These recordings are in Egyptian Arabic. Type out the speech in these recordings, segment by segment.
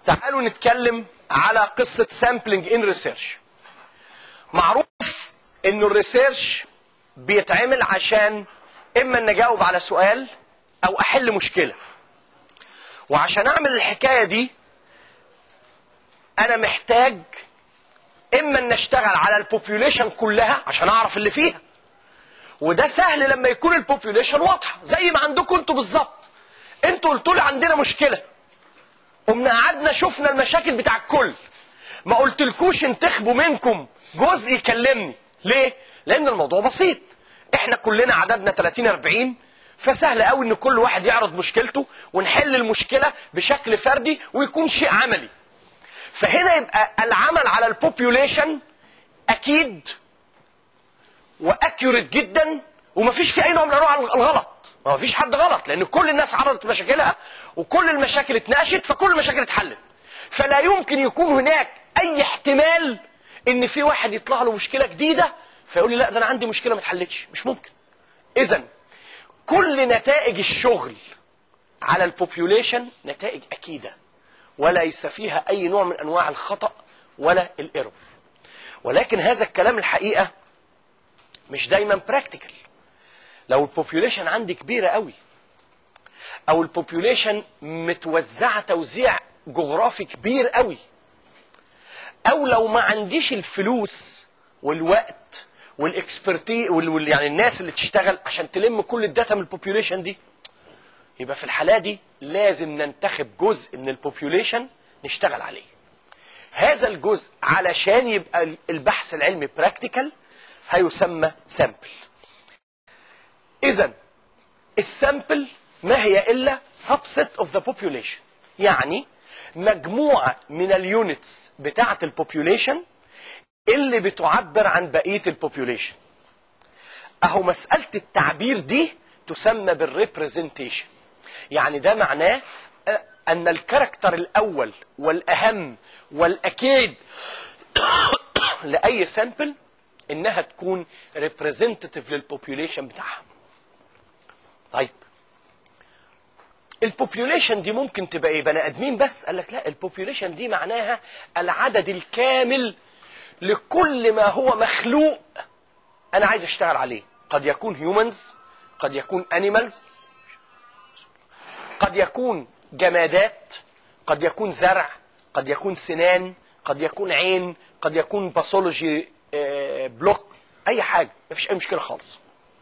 تعالوا نتكلم على قصة سامبلنج ان ريسيرش معروف انه الريسيرش بيتعمل عشان اما ان اجاوب على سؤال او احل مشكلة وعشان اعمل الحكاية دي انا محتاج اما ان اشتغل على البوبيوليشن كلها عشان اعرف اللي فيها وده سهل لما يكون البوبيوليشن واضحه زي ما عندكم انتوا بالظبط انتوا قلتوا لي عندنا مشكله قمنا قعدنا شفنا المشاكل بتاع الكل ما قلتلكوش انتخبوا منكم جزء يكلمني ليه لان الموضوع بسيط احنا كلنا عددنا 30 40 فسهل قوي ان كل واحد يعرض مشكلته ونحل المشكله بشكل فردي ويكون شيء عملي فهنا يبقى العمل على البوبيوليشن اكيد واكيوريت جدا ومفيش فيه اي نوع من انواع الغلط ما فيش حد غلط لان كل الناس عرضت مشاكلها وكل المشاكل اتناقشت فكل المشاكل اتحلت فلا يمكن يكون هناك اي احتمال ان في واحد يطلع له مشكله جديده فيقول لي لا ده انا عندي مشكله ما اتحلتش مش ممكن اذا كل نتائج الشغل على البوبيوليشن نتائج اكيده وليس فيها اي نوع من انواع الخطا ولا الايرور ولكن هذا الكلام الحقيقه مش دايما براكتيكال لو البوبيوليشن عندي كبيره قوي او البوبيوليشن متوزعه توزيع جغرافي كبير قوي او لو ما عنديش الفلوس والوقت والاكسبرتي وال يعني الناس اللي تشتغل عشان تلم كل الداتا من البوبيوليشن دي يبقى في الحاله دي لازم ننتخب جزء من البوبيوليشن نشتغل عليه هذا الجزء علشان يبقى البحث العلمي براكتيكال هيسمى سامبل اذا السامبل ما هي الا subset of the population يعني مجموعه من اليونتس بتاعه البوبيوليشن اللي بتعبر عن بقيه البوبيوليشن اهو مساله التعبير دي تسمى بالريبريزنتيشن يعني ده معناه ان الكاركتر الاول والاهم والاكيد لاي سامبل انها تكون ريبريزنتيف للبوبيوليشن بتاعها طيب البوبيوليشن دي ممكن تبقى ايه بني ادمين بس قال لك لا البوبيوليشن دي معناها العدد الكامل لكل ما هو مخلوق انا عايز اشتغل عليه قد يكون هيومنز قد يكون انيمالز قد يكون جمادات قد يكون زرع قد يكون سنان قد يكون عين قد يكون باثولوجي بلوك اي حاجه مفيش اي مشكله خالص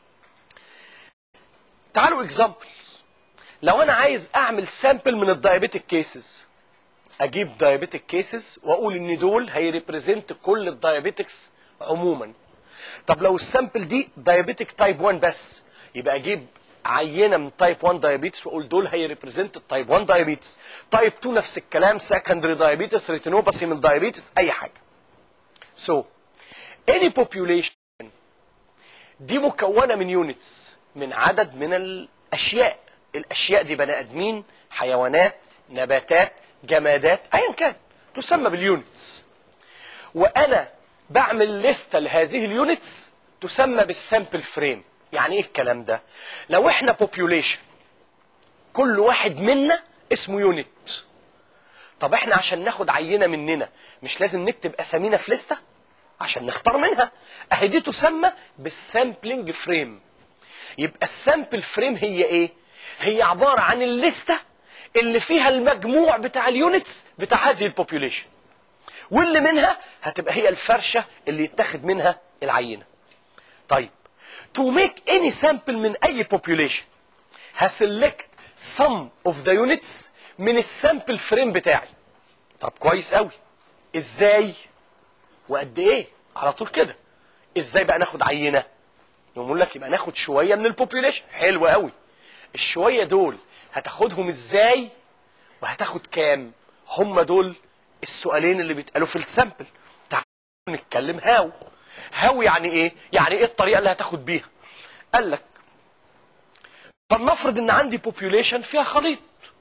تعالوا اكزامبلز لو انا عايز اعمل سامبل من الدايابيتك كيسز اجيب دايابيتك كيسز واقول ان دول هيريبريزنت كل الدايابيتكس عموما طب لو السامبل دي دايابيتك تايب 1 بس يبقى اجيب عينه من تايب 1 دايابيتس واقول دول هيريبريزنت التايب 1 دايابيتس تايب 2 نفس الكلام سكندري دايابيتس ريتينوباثي من دايابيتس اي حاجه سو so, any population دي مكونه من يونتس من عدد من الاشياء الاشياء دي بني ادمين حيوانات نباتات جمادات ايا كان تسمى باليونتس وانا بعمل لستة لهذه اليونتس تسمى بالسامبل فريم يعني ايه الكلام ده لو احنا population كل واحد منا اسمه يونت طب احنا عشان ناخد عينة مننا مش لازم نكتب اسامينا في لستة عشان نختار منها اهي دي تسمى بالسامبلنج فريم يبقى السامبل فريم هي ايه هي عبارة عن الليستة اللي فيها المجموع بتاع اليونتس بتاع هذه البوبيوليشن واللي منها هتبقى هي الفرشة اللي يتاخد منها العينة طيب to make any sample من اي population هسلكت some of the units من السامبل فريم بتاعي طب كويس قوي ازاي وقد ايه على طول كده ازاي بقى ناخد عينه يقول لك يبقى ناخد شويه من البوبيوليشن حلو قوي الشويه دول هتاخدهم ازاي وهتاخد كام هم دول السؤالين اللي بيتقالوا في السامبل تعالوا نتكلم هاو هاو يعني ايه يعني ايه الطريقه اللي هتاخد بيها قال لك فلنفرض ان عندي بوبيوليشن فيها خليط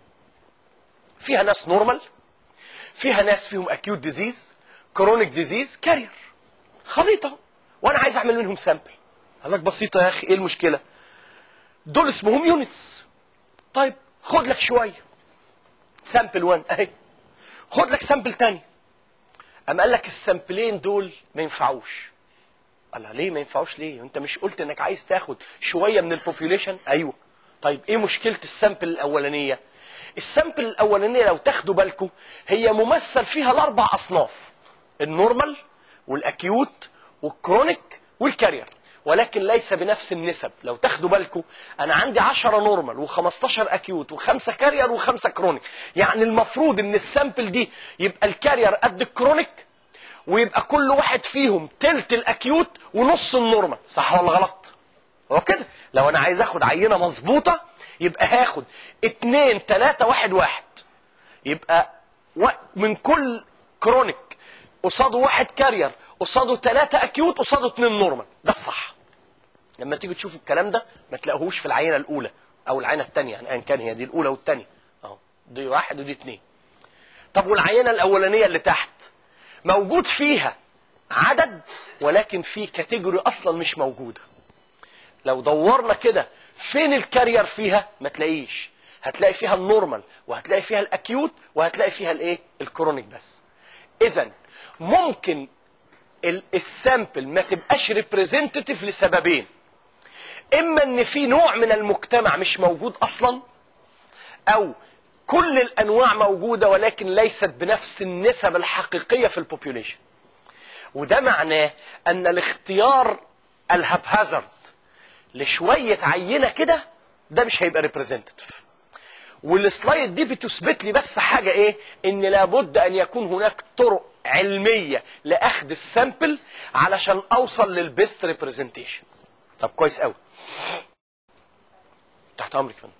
فيها ناس نورمال فيها ناس فيهم اكيوت ديزيز كرونيك ديزيز كارير خليطه وانا عايز اعمل منهم سامبل قال لك بسيطه يا اخي ايه المشكله دول اسمهم يونتس طيب خد لك شويه سامبل 1 اهي خد لك سامبل تاني اما قال لك السامبلين دول ما ينفعوش قال لها ليه ما ينفعوش ليه انت مش قلت انك عايز تاخد شويه من البوبيوليشن ايوه طيب ايه مشكله السامبل الاولانيه السامبل الاولانيه لو تاخدوا بالكم هي ممثل فيها الاربع اصناف النورمال والاكيوت والكرونيك والكارير ولكن ليس بنفس النسب لو تاخدوا بالكم انا عندي 10 نورمال و15 اكيوت وخمسه كارير وخمسه كرونيك يعني المفروض ان السامبل دي يبقى الكارير قد الكرونيك ويبقى كل واحد فيهم تلت الاكيوت ونص النورمال صح ولا غلط هو كده لو انا عايز اخد عينه مظبوطه يبقى هاخد اتنين تلاته واحد واحد يبقى و- من كل كرونيك قصاده واحد كارير قصاده ثلاثة اكيوت قصاده اثنين نورمال ده الصح لما تيجي تشوفوا الكلام ده ما تلاقوهوش في العينه الاولى او العينه الثانيه يعني ايا كان هي دي الاولى والثانيه اهو دي واحد ودي اثنين طب والعينه الاولانيه اللي تحت موجود فيها عدد ولكن في كاتيجوري اصلا مش موجوده لو دورنا كده فين الكارير فيها ما تلاقيش هتلاقي فيها النورمال وهتلاقي فيها الاكيوت وهتلاقي فيها الايه الكرونيك بس اذا ممكن ال- السامبل ما تبقاش ريبريزنتيف لسببين اما ان في نوع من المجتمع مش موجود اصلا او كل الانواع موجوده ولكن ليست بنفس النسب الحقيقيه في البوبيوليشن وده معناه ان الاختيار الهبهزرد لشويه عينه كده ده مش هيبقى ريبريزنتيف والسلايد دي بتثبت لي بس حاجه ايه ان لابد ان يكون هناك طرق علميه لاخذ السامبل علشان اوصل للبيست ريبريزنتيشن طب كويس قوي تحت امرك يا فندم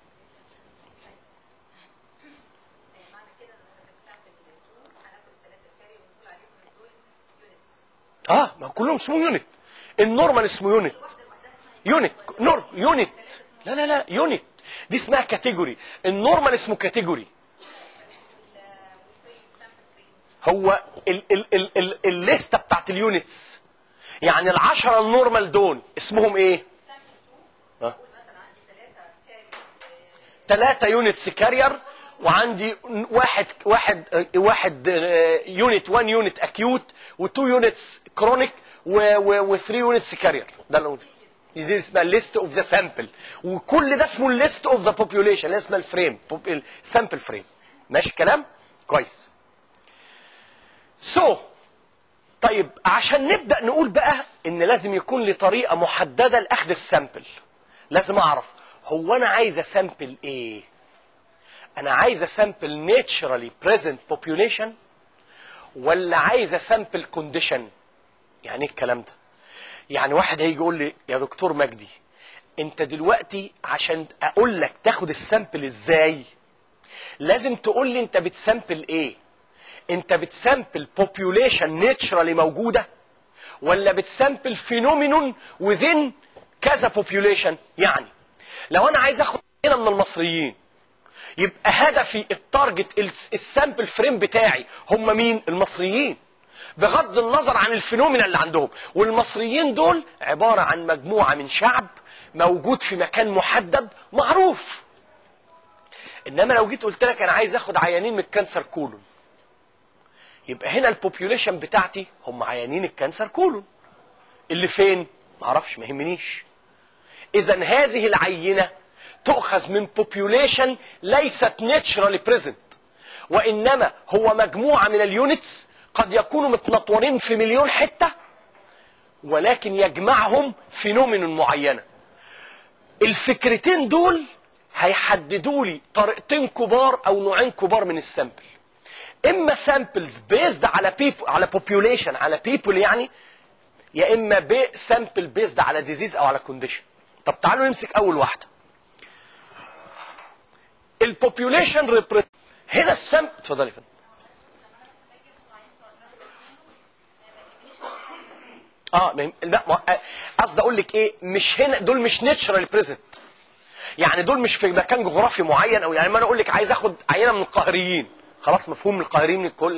معنى كده ان احنا بنسامبل التو هناخد الثلاثه الكاري ونقول عليهم ان دول يونت اه ما كلهم اسمه يونت النورمال اسمه يونت واحده لوحدها اسمها يونت نور يونت لا لا لا يونت دي اسمها كاتيجوري النورمال اسمه كاتيجوري والفري سامبل فري هو ال ال ال ال الليسته بتاعت اليونتس يعني العشرة النورمال دول اسمهم ايه؟ سامبل 2 ها؟ اقول مثلا عندي ثلاثه كاري ثلاثة يونتس كارير وعندي واحد واحد واحد يونت 1 يونت اكيوت و2 يونتس كرونيك و3 يونتس كارير ده اللي قلته. دي اسمها ليست اوف ذا سامبل وكل ده اسمه الليست اوف ذا بوبيوليشن اللي اسمها الفريم السامبل فريم ماشي الكلام؟ كويس سو so, طيب عشان نبدا نقول بقى ان لازم يكون لي طريقه محدده لاخذ السامبل لازم اعرف هو انا عايز اسامبل ايه انا عايز اسامبل ناتشرالي بريزنت population ولا عايز اسامبل كونديشن يعني ايه الكلام ده يعني واحد هيجي يقول لي يا دكتور مجدي انت دلوقتي عشان اقول لك تاخد السامبل ازاي لازم تقول لي انت بتسامبل ايه انت بتسامبل population ناتشرالي موجوده ولا بتسامبل فينومينون within كذا population يعني لو انا عايز اخد هنا من المصريين يبقى هدفي التارجت الس- السامبل فريم بتاعي هم مين المصريين بغض النظر عن الفينومينا اللي عندهم والمصريين دول عبارة عن مجموعة من شعب موجود في مكان محدد معروف انما لو جيت قلت لك انا عايز اخد عيانين من الكانسر كولون يبقى هنا البوبيوليشن بتاعتي هم عيانين الكانسر كولون اللي فين معرفش ما يهمنيش اذا هذه العينه تؤخذ من population ليست naturally present وانما هو مجموعه من اليونتس قد يكونوا متنطورين في مليون حته ولكن يجمعهم فينومين معينه الفكرتين دول هيحددوا لي طريقتين كبار او نوعين كبار من السامبل اما سامبلز بيزد على بيبل على population على بيبل يعني يا اما بي سامبل بيزد على ديزيز او على كونديشن طب تعالوا نمسك اول واحده البوبيوليشن ريبريزنت هنا السامبل اتفضلي يا فندم اه ما يم- لا ما- آه، قصدي اقول لك ايه مش هنا دول مش ناتشرال بريزنت يعني دول مش في مكان جغرافي معين او يعني ما انا اقول لك عايز اخد عينه من القاهريين خلاص مفهوم من القاهريين من الكل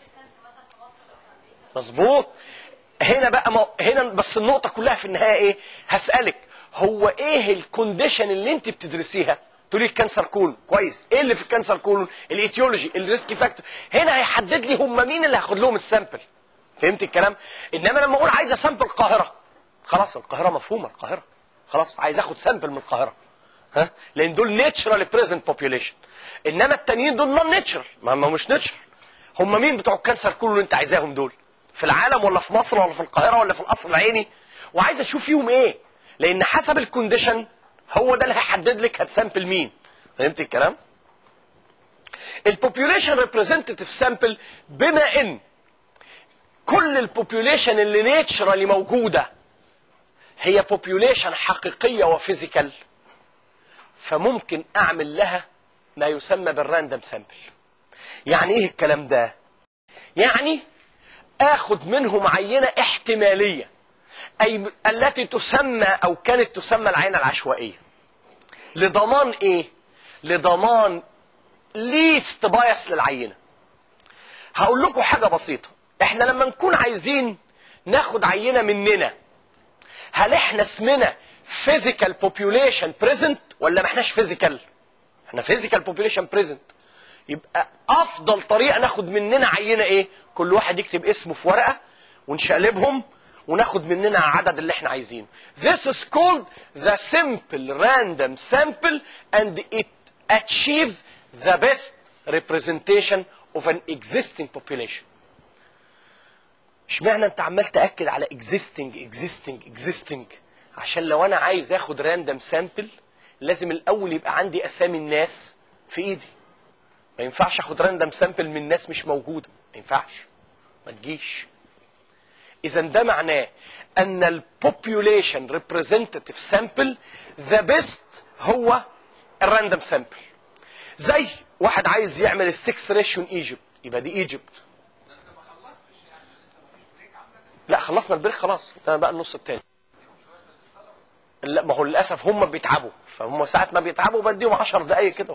مظبوط هنا بقى ما هنا بس النقطه كلها في النهايه ايه هسالك هو ايه الكونديشن اللي انت بتدرسيها تقول لي الكانسر كولون كويس ايه اللي في الكانسر كولون الايتيولوجي الريسك فاكتور هنا هيحدد لي هم مين اللي هاخد لهم السامبل فهمت الكلام انما لما اقول عايز اسامبل القاهره خلاص القاهره مفهومه القاهره خلاص عايز اخد سامبل من القاهره ها لان دول نيتشرال بريزنت بوبيوليشن انما التانيين دول نون نيتشرال ما هم مش نيتشرال هم مين بتوع الكانسر كولون اللي انت عايزاهم دول في العالم ولا في مصر ولا في القاهره ولا في القصر العيني وعايز اشوف فيهم ايه لان حسب الكونديشن هو ده اللي هيحدد لك هتسامبل مين فهمت الكلام البوبيوليشن ريبريزنتيف سامبل بما ان كل البوبيوليشن اللي نيتشرالي موجوده هي بوبيوليشن حقيقيه وفيزيكال فممكن اعمل لها ما يسمى بالراندم سامبل يعني ايه الكلام ده يعني اخد منهم عينه احتماليه اي التي تسمى او كانت تسمى العينه العشوائيه لضمان ايه لضمان ليست بايس للعينه هقول لكم حاجه بسيطه احنا لما نكون عايزين ناخد عينه مننا هل احنا اسمنا physical population present ولا ما احناش physical احنا physical population present يبقى افضل طريقه ناخد مننا عينه ايه كل واحد يكتب اسمه في ورقه ونشقلبهم وناخد مننا عدد اللي احنا عايزينه this is called the simple random sample and it achieves the best representation of an existing population اشمعنى انت عمال تاكد على existing existing existing عشان لو انا عايز اخد راندم سامبل لازم الاول يبقى عندي اسامي الناس في ايدي ما ينفعش اخد راندم سامبل من ناس مش موجوده ما ينفعش ما تجيش اذا ده معناه ان البوبيوليشن ريبريزنتيف سامبل ذا بيست هو الراندم سامبل زي واحد عايز يعمل السكس ريشيو ايجيبت يبقى دي ايجيبت لا خلصنا البريك خلاص ده بقى النص التاني لا ما هو للاسف هم بيتعبوا فهم ساعه ما بيتعبوا بديهم 10 دقايق كده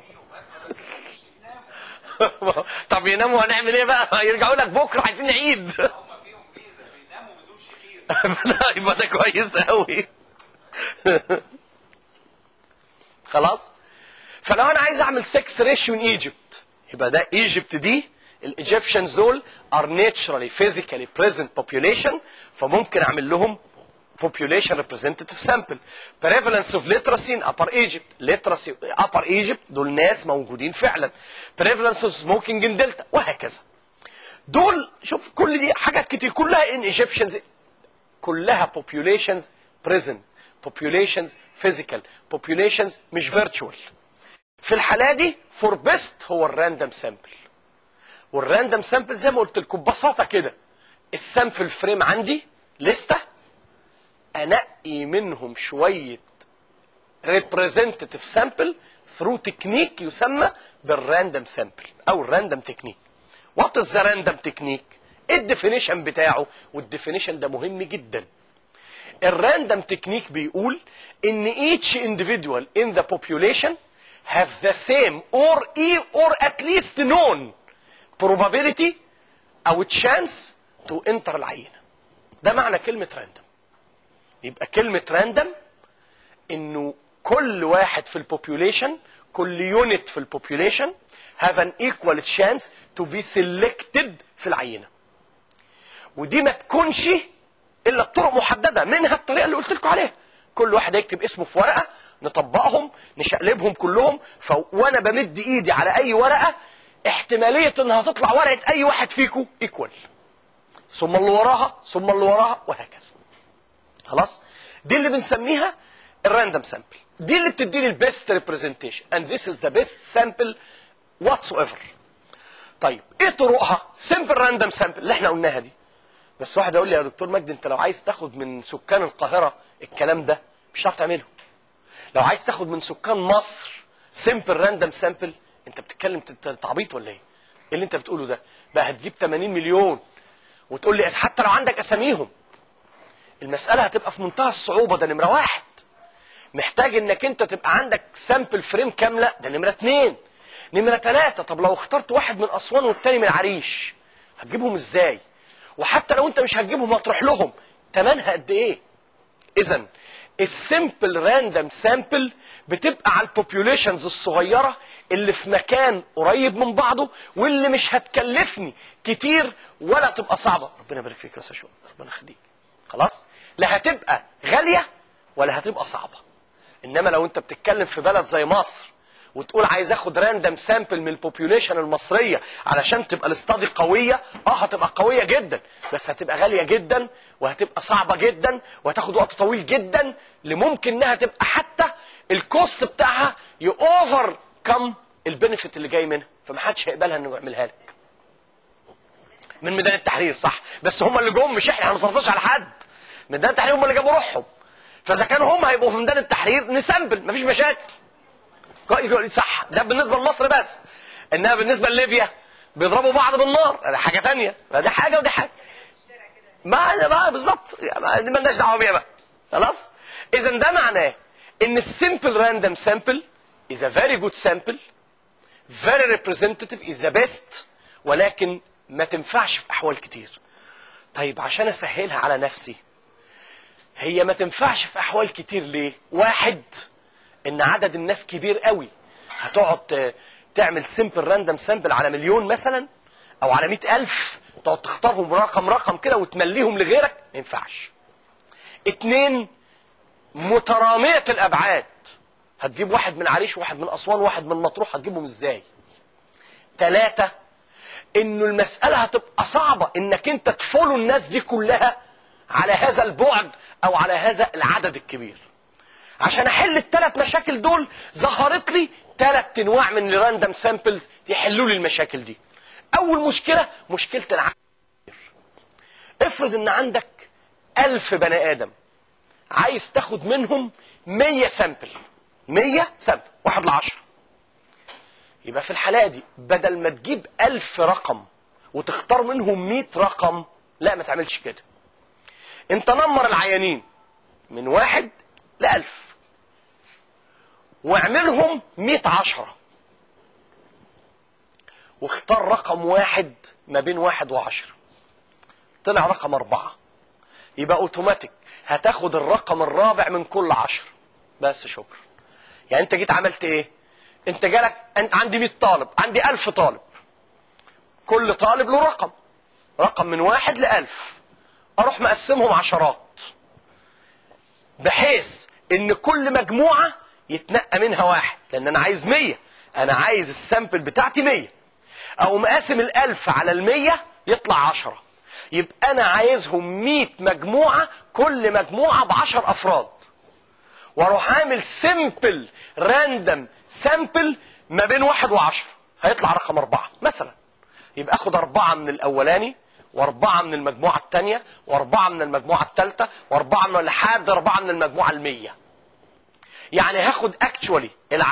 طب يناموا هنعمل ايه بقى يرجعوا لك بكره عايزين نعيد هم فيهم ميزه بيناموا بدون شخير لا يبقى ده كويس قوي خلاص فلو انا عايز اعمل 6 ريشيو ان ايجيبت يبقى ده ايجيبت دي الايجيبشنز دول ار ناتشرالي فيزيكالي بريزنت بوبيوليشن فممكن اعمل لهم population representative sample prevalence of literacy in upper Egypt literacy upper Egypt دول ناس موجودين فعلا prevalence of smoking in delta وهكذا دول شوف كل دي حاجات كتير كلها in Egyptians كلها populations present populations physical populations مش virtual في الحالة دي for best هو الراندم سامبل والراندم سامبل زي ما قلت لكم ببساطة كده السامبل فريم عندي لستة انقي منهم شويه representative sample through technique يسمى بالراندم سامبل او الراندم تكنيك وات از ذا راندم تكنيك ايه الديفينيشن بتاعه والديفينيشن ده مهم جدا الراندم تكنيك بيقول ان each individual in the population have the same or e or at least known probability او chance to enter العينه ده معنى كلمه راندم يبقى كلمة راندم انه كل واحد في البوبيوليشن كل يونت في البوبيوليشن have an equal chance to be selected في العينة ودي ما تكونش الا بطرق محددة منها الطريقة اللي قلت لكم عليها كل واحد يكتب اسمه في ورقة نطبقهم نشقلبهم كلهم ف... وانا بمد ايدي على اي ورقة احتمالية انها تطلع ورقة اي واحد فيكم ايكوال ثم اللي وراها ثم اللي وراها وهكذا خلاص دي اللي بنسميها الراندوم سامبل دي اللي بتديني البيست ريبريزنتيشن اند ذيس از ذا بيست سامبل واتس ايفر طيب ايه طرقها سمبل راندوم سامبل اللي احنا قلناها دي بس واحد يقول لي يا دكتور مجدي انت لو عايز تاخد من سكان القاهره الكلام ده مش هتعرف تعمله لو عايز تاخد من سكان مصر سمبل راندوم سامبل انت بتتكلم انت عبيط ولا ايه؟ ايه اللي انت بتقوله ده؟ بقى هتجيب 80 مليون وتقول لي حتى لو عندك اساميهم المسألة هتبقى في منتهى الصعوبة ده نمرة واحد محتاج انك انت تبقى عندك سامبل فريم كاملة ده نمرة اتنين نمرة تلاتة طب لو اخترت واحد من أسوان والتاني من العريش هتجيبهم ازاي وحتى لو انت مش هتجيبهم هتروح لهم تمنها قد ايه اذا السمبل راندم سامبل بتبقى على البوبيوليشنز الصغيره اللي في مكان قريب من بعضه واللي مش هتكلفني كتير ولا تبقى صعبه ربنا يبارك فيك يا استاذ شؤون ربنا يخليك خلاص لا هتبقى غاليه ولا هتبقى صعبه انما لو انت بتتكلم في بلد زي مصر وتقول عايز اخد راندم سامبل من البوبيوليشن المصريه علشان تبقى الاستادي قويه اه هتبقى قويه جدا بس هتبقى غاليه جدا وهتبقى صعبه جدا وهتاخد وقت طويل جدا لممكن انها تبقى حتى الكوست بتاعها يوفر كم البنفيت اللي جاي منها فمحدش هيقبلها انه يعملها لك من ميدان التحرير صح بس هم اللي جم مش احنا احنا ما صرفناش على حد ميدان التحرير هم اللي جابوا روحهم فاذا كانوا هم هيبقوا في ميدان التحرير نسامبل مفيش مشاكل رأيي صح ده بالنسبه لمصر بس انها بالنسبه لليبيا بيضربوا بعض بالنار ده حاجه تانية فدي حاجه ودي حاجه ما ما بالظبط ما دي مالناش دعوه بيها بقى خلاص اذا ده معناه ان السمبل راندوم سامبل is a very good sample very representative is the best ولكن ما تنفعش في احوال كتير طيب عشان اسهلها على نفسي هي ما تنفعش في احوال كتير ليه واحد ان عدد الناس كبير قوي هتقعد ت- تعمل سمبل راندوم سامبل على مليون مثلا او على مئة ألف تقعد تختارهم رقم رقم كده وتمليهم لغيرك ما ينفعش اتنين مترامية الأبعاد هتجيب واحد من عريش وواحد من أسوان وواحد من مطروح هتجيبهم ازاي ثلاثة انه المسألة هتبقى صعبة انك انت تفولو الناس دي كلها على هذا البعد او على هذا العدد الكبير عشان احل الثلاث مشاكل دول ظهرت لي ثلاث انواع من الراندوم سامبلز يحلوا لي المشاكل دي اول مشكله مشكله العدد افرض ان عندك ألف بني ادم عايز تاخد منهم 100 سامبل 100 سامبل واحد لعشرة يبقى في الحالة دي بدل ما تجيب ألف رقم وتختار منهم 100 رقم لا ما تعملش كده انت نمر العيانين من واحد لألف واعملهم مئة عشرة واختار رقم واحد ما بين واحد وعشرة طلع رقم أربعة يبقى اوتوماتيك هتاخد الرقم الرابع من كل عشرة بس شكرا يعني انت جيت عملت ايه انت جالك انت عندي 100 طالب عندي 1000 طالب كل طالب له رقم رقم من واحد لألف اروح مقسمهم عشرات بحيث ان كل مجموعة يتنقى منها واحد لان انا عايز مية انا عايز السامبل بتاعتي مية او مقاسم الالف على المية يطلع عشرة يبقى انا عايزهم مية مجموعة كل مجموعة بعشر افراد واروح عامل سمبل راندم سامبل ما بين واحد وعشرة هيطلع رقم اربعة مثلا يبقى اخد اربعة من الاولاني واربعة من المجموعة الثانية واربعة من المجموعة الثالثة واربعة من لحد اربعة من المجموعة المية يعني هاخد اكشولي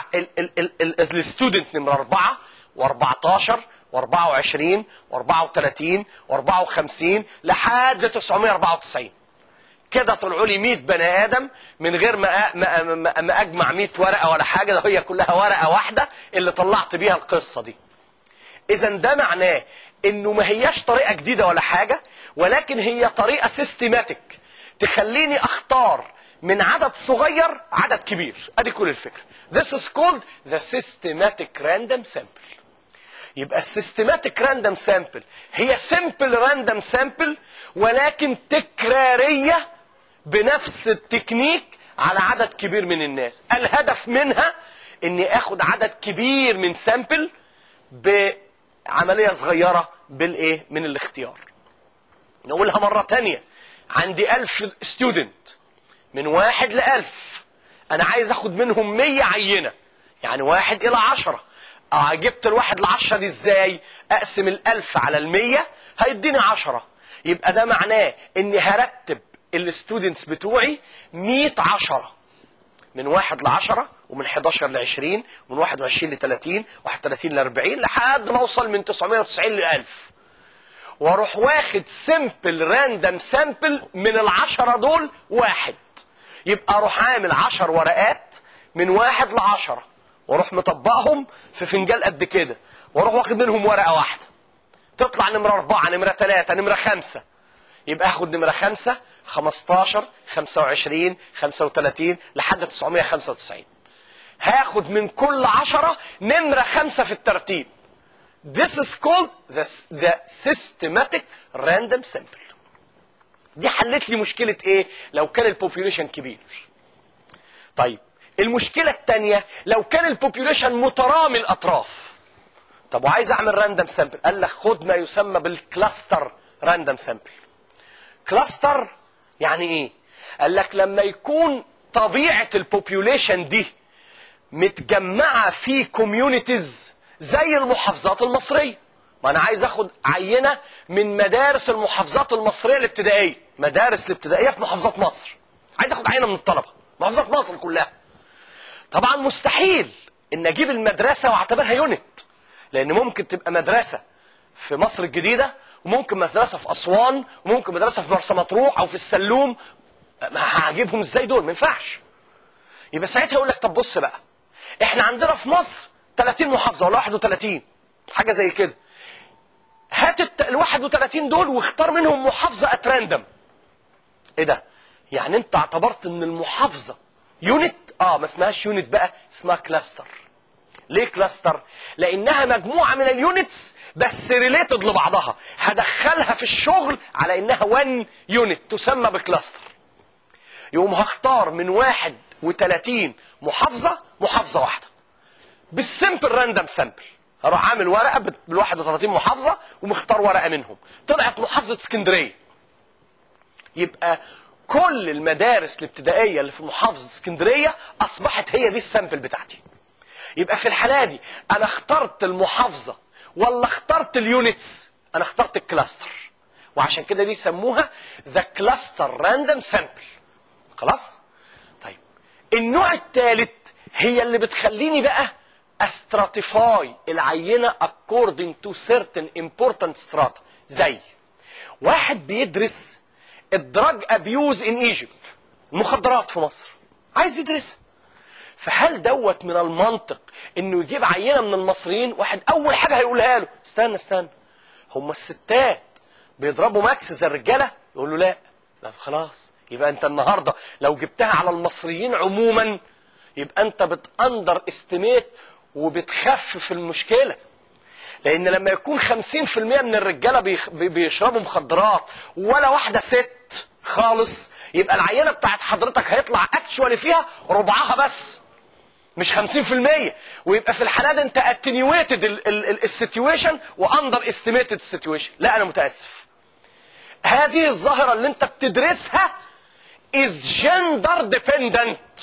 الستودنت نمرة اربعة و14 و24 و34 و54 لحد 994 كده طلعوا لي 100 بني ادم من غير ما ما, ما, ما اجمع 100 ورقه ولا حاجه ده هي كلها ورقه واحده اللي طلعت بيها القصه دي. اذا ده معناه انه ما هياش طريقه جديده ولا حاجه ولكن هي طريقه سيستماتيك تخليني اختار من عدد صغير عدد كبير ادي كل الفكره. This is called the systematic random sample. يبقى السيستماتيك راندم سامبل هي سمبل راندم سامبل ولكن تكراريه بنفس التكنيك على عدد كبير من الناس الهدف منها اني اخد عدد كبير من سامبل بعمليه صغيره بالايه من الاختيار نقولها مره تانية عندي ألف ستودنت من واحد لألف أنا عايز أخد منهم مية عينة يعني واحد إلى عشرة اه جبت الواحد لعشرة دي ازاي اقسم الالف على المية هيديني عشرة يبقى ده معناه اني هرتب الستودنتس بتوعي مية عشرة من واحد لعشرة ومن 11 ل 20 ومن 21 ل 30 31 ل 40 لحد ما اوصل من 990 ل 1000 واروح واخد سمبل راندم سامبل من العشرة دول واحد يبقى اروح عامل عشر ورقات من واحد لعشرة واروح مطبقهم في فنجان قد كده واروح واخد منهم ورقه واحده تطلع نمره اربعه نمره ثلاثه نمره خمسه يبقى هاخد نمره 5 15 25 35 لحد 995 هاخد من كل 10 نمره 5 في الترتيب This is called the, the systematic random sample دي حلت لي مشكلة ايه؟ لو كان البوبيوليشن كبير. طيب المشكلة الثانية لو كان البوبيوليشن مترامي الأطراف. طب وعايز أعمل راندم سامبل، قال لك خد ما يسمى بالكلاستر راندم سامبل. كلاستر يعني ايه؟ قال لك لما يكون طبيعة البوبيوليشن دي متجمعة في كوميونيتيز زي المحافظات المصرية. ما انا عايز اخد عينه من مدارس المحافظات المصريه الابتدائيه مدارس الابتدائيه في محافظات مصر عايز اخد عينه من الطلبه محافظات مصر كلها طبعا مستحيل ان اجيب المدرسه واعتبرها يونت لان ممكن تبقى مدرسه في مصر الجديده وممكن مدرسه في اسوان وممكن مدرسه في مرسى مطروح او في السلوم ما هجيبهم ازاي دول ما ينفعش يبقى ساعتها يقول لك طب بص بقى احنا عندنا في مصر 30 محافظه ولا 31 حاجه زي كده هات ال 31 دول واختار منهم محافظه اتراندم ايه ده يعني انت اعتبرت ان المحافظه يونت اه ما اسمهاش يونت بقى اسمها كلاستر ليه كلاستر لانها مجموعه من اليونتس بس ريليتد لبعضها هدخلها في الشغل على انها 1 يونت تسمى بكلاستر يقوم هختار من 31 محافظه محافظه واحده بالسمبل راندم سامبل هروح عامل ورقه بال 31 محافظه ومختار ورقه منهم طلعت محافظه اسكندريه يبقى كل المدارس الابتدائيه اللي في محافظه اسكندريه اصبحت هي دي السامبل بتاعتي يبقى في الحاله دي انا اخترت المحافظه ولا اخترت اليونتس انا اخترت الكلاستر وعشان كده دي سموها ذا كلاستر راندوم سامبل خلاص طيب النوع الثالث هي اللي بتخليني بقى استراتيفاي العينه according to certain important strata زي واحد بيدرس الدراج ابيوز ان ايجيبت المخدرات في مصر عايز يدرسها فهل دوت من المنطق انه يجيب عينه من المصريين واحد اول حاجه هيقولها له استنى استنى هم الستات بيضربوا ماكس زي الرجاله يقول له لا لا خلاص يبقى انت النهارده لو جبتها على المصريين عموما يبقى انت بتاندر استيميت وبتخفف المشكله لان لما يكون 50% من الرجاله بيخ- بي- بيشربوا مخدرات ولا واحده ست خالص يبقى العينه بتاعت حضرتك هيطلع اكشوالي فيها ربعها بس مش 50% ويبقى في الحاله دي انت اتنيويتد السيتويشن واندر استيميتد السيتويشن لا انا متاسف هذه الظاهره اللي انت بتدرسها is gender dependent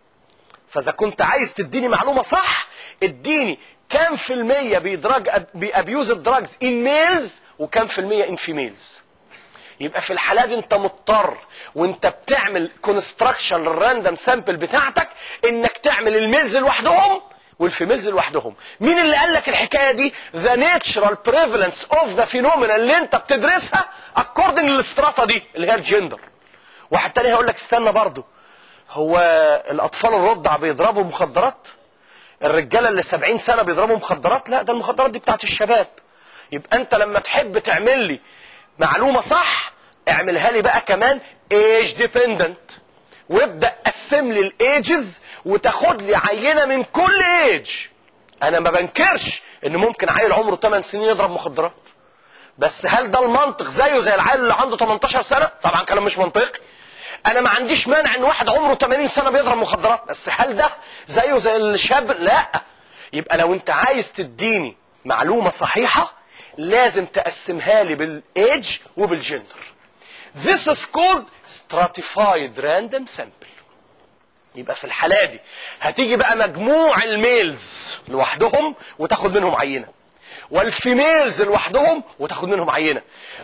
فاذا كنت عايز تديني معلومه صح اديني كام في المية بيدرج بيابيوز الدراجز ان ميلز وكام في المية ان فيميلز يبقى في الحالة دي انت مضطر وانت بتعمل كونستراكشن للراندم سامبل بتاعتك انك تعمل الميلز لوحدهم والفيميلز لوحدهم مين اللي قال لك الحكايه دي ذا ناتشرال بريفالنس اوف ذا فينومينا اللي انت بتدرسها اكوردنج للستراتا دي اللي هي الجندر واحد تاني هيقول لك استنى برضه هو الاطفال الرضع بيضربوا مخدرات الرجاله اللي 70 سنه بيضربوا مخدرات لا ده المخدرات دي بتاعت الشباب يبقى انت لما تحب تعمل لي معلومه صح اعملها لي بقى كمان ايج ديبندنت وابدا قسم لي الايجز وتاخد لي عينه من كل ايج انا ما بنكرش ان ممكن عيل عمره 8 سنين يضرب مخدرات بس هل ده المنطق زيه زي العيل اللي عنده 18 سنه طبعا كلام مش منطقي انا ما عنديش مانع ان واحد عمره 80 سنه بيضرب مخدرات بس هل ده زيه زي الشاب لا يبقى لو انت عايز تديني معلومه صحيحه لازم تقسمها لي بالايدج وبالجندر This is called stratified random sample يبقى في الحالة دي هتيجي بقى مجموع الميلز لوحدهم وتاخد منهم عينة والفيميلز لوحدهم وتاخد منهم عينة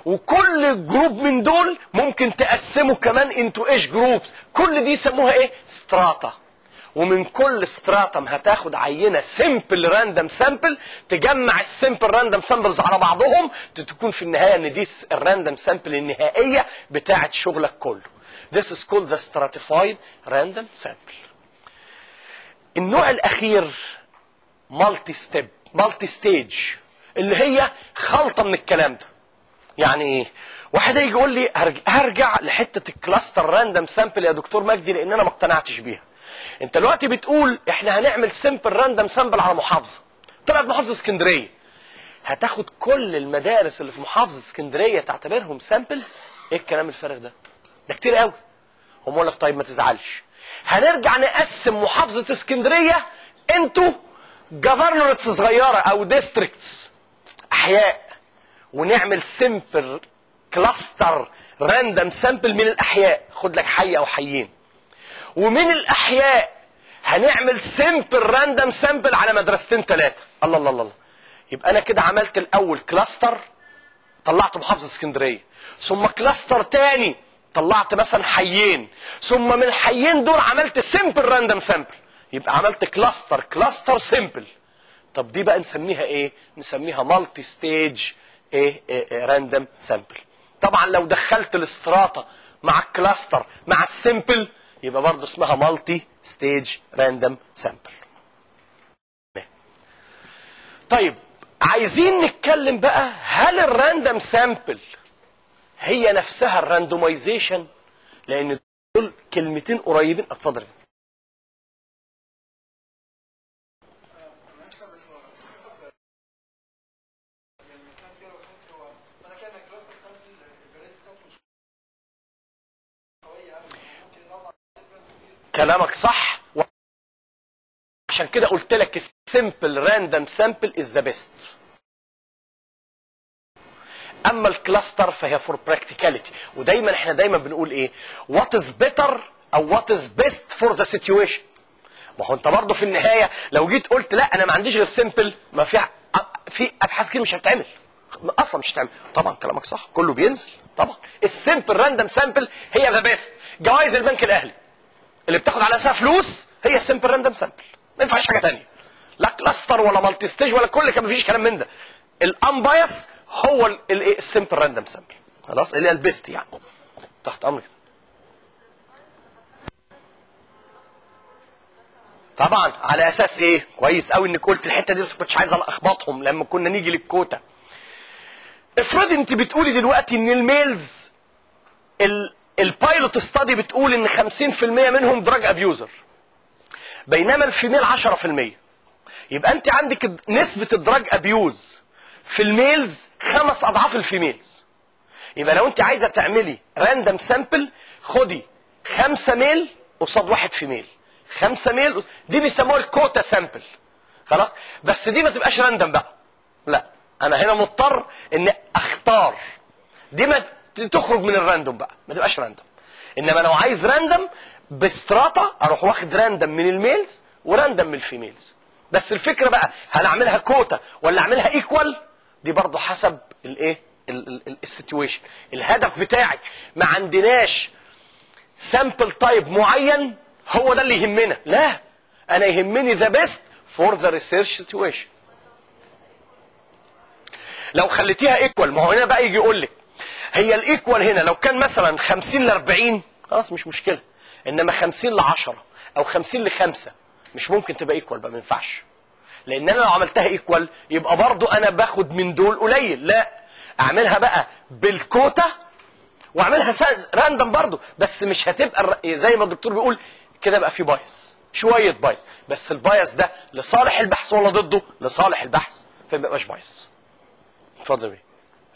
وكل جروب من دول ممكن تقسمه كمان انتو ايش جروبس كل دي يسموها ايه ستراتا ومن كل ستراتم هتاخد عينه سمبل راندم سامبل تجمع السمبل راندم سامبلز على بعضهم تكون في النهايه ان دي الراندم سامبل النهائيه بتاعه شغلك كله. This is called the stratified random sample. النوع الاخير مالتي ستيب مالتي ستيج اللي هي خلطه من الكلام ده. يعني ايه واحد هيجي يقول لي هرج- هرجع لحته الكلاستر راندم سامبل يا دكتور مجدي لان انا ما اقتنعتش بيها انت دلوقتي بتقول احنا هنعمل سامبل راندم سامبل على محافظه طلعت محافظه اسكندريه هتاخد كل المدارس اللي في محافظه اسكندريه تعتبرهم سامبل ايه الكلام الفارغ ده ده كتير قوي هم يقول لك طيب ما تزعلش هنرجع نقسم محافظه اسكندريه انتوا جفرنورتس صغيره او ديستريكتس احياء ونعمل سمبل كلاستر راندم سامبل من الاحياء خد لك حي او حيين ومن الاحياء هنعمل سمبل راندم سامبل على مدرستين ثلاثه الله الله الله الله. يبقى انا كده عملت الاول كلاستر طلعت محافظه اسكندريه ثم كلاستر تاني طلعت مثلا حيين ثم من الحيين دول عملت سمبل راندم سامبل يبقى عملت كلاستر كلاستر سمبل طب دي بقى نسميها ايه نسميها مالتي ستيج ايه, إيه راندم سامبل طبعا لو دخلت الاستراطه مع الكلاستر مع السمبل يبقى برضه اسمها مالتي ستيج راندم سامبل طيب عايزين نتكلم بقى هل الراندم سامبل هي نفسها الراندومايزيشن لان دول كلمتين قريبين اتفضل كلامك صح و... عشان كده قلت لك السمبل راندم سامبل از ذا بيست اما الكلاستر فهي فور براكتيكاليتي ودايما احنا دايما بنقول ايه وات از بيتر او وات از بيست فور ذا سيتويشن ما هو انت برضه في النهايه لو جيت قلت لا انا ما عنديش غير سمبل ما في في ابحاث كتير مش هتتعمل اصلا مش هتعمل طبعا كلامك صح كله بينزل طبعا السمبل راندم سامبل هي ذا بيست جوائز البنك الاهلي اللي بتاخد على اساسها فلوس هي السمبل راندم سامبل ما ينفعش حاجه تانية لا كلاستر ولا مالتي ستيج ولا كل كلام مفيش كلام من ده الانبايس هو الايه السمبل راندم سامبل خلاص اللي هي البيست يعني تحت امرك طبعا على اساس ايه كويس قوي انك قلت الحته دي بس كنتش عايز اخبطهم لما كنا نيجي للكوتا افرضي انت بتقولي دلوقتي ان الميلز ال البايلوت ستادي بتقول ان 50% منهم دراج ابيوزر بينما الفيميل 10% يبقى انت عندك نسبه الدراج ابيوز في الميلز خمس اضعاف الفيميلز يبقى لو انت عايزه تعملي راندم سامبل خدي خمسه ميل قصاد واحد فيميل خمسه ميل دي بيسموها الكوتا سامبل خلاص بس دي ما تبقاش راندم بقى لا انا هنا مضطر ان اختار دي ما تخرج من الراندوم بقى ما تبقاش راندوم انما لو عايز راندوم باستراطه اروح واخد راندوم من الميلز وراندوم من الفيميلز بس الفكره بقى هل اعملها كوتا ولا اعملها ايكوال دي برضه حسب الايه السيتويشن الهدف بتاعي ما عندناش سامبل تايب معين هو ده اللي يهمنا لا انا يهمني ذا بيست فور ذا ريسيرش سيتويشن لو خليتيها ايكوال ما هو هنا بقى يجي يقول لك هي الايكوال هنا لو كان مثلا 50 ل 40 خلاص مش مشكله انما 50 ل 10 او 50 ل 5 مش ممكن تبقى ايكوال بقى ما ينفعش لان انا لو عملتها ايكوال يبقى برضو انا باخد من دول قليل لا اعملها بقى بالكوتا واعملها راندم برضو بس مش هتبقى زي ما الدكتور بيقول كده بقى في بايس شويه بايس بس البايس ده لصالح البحث ولا ضده لصالح البحث فما يبقاش بايس اتفضل بيه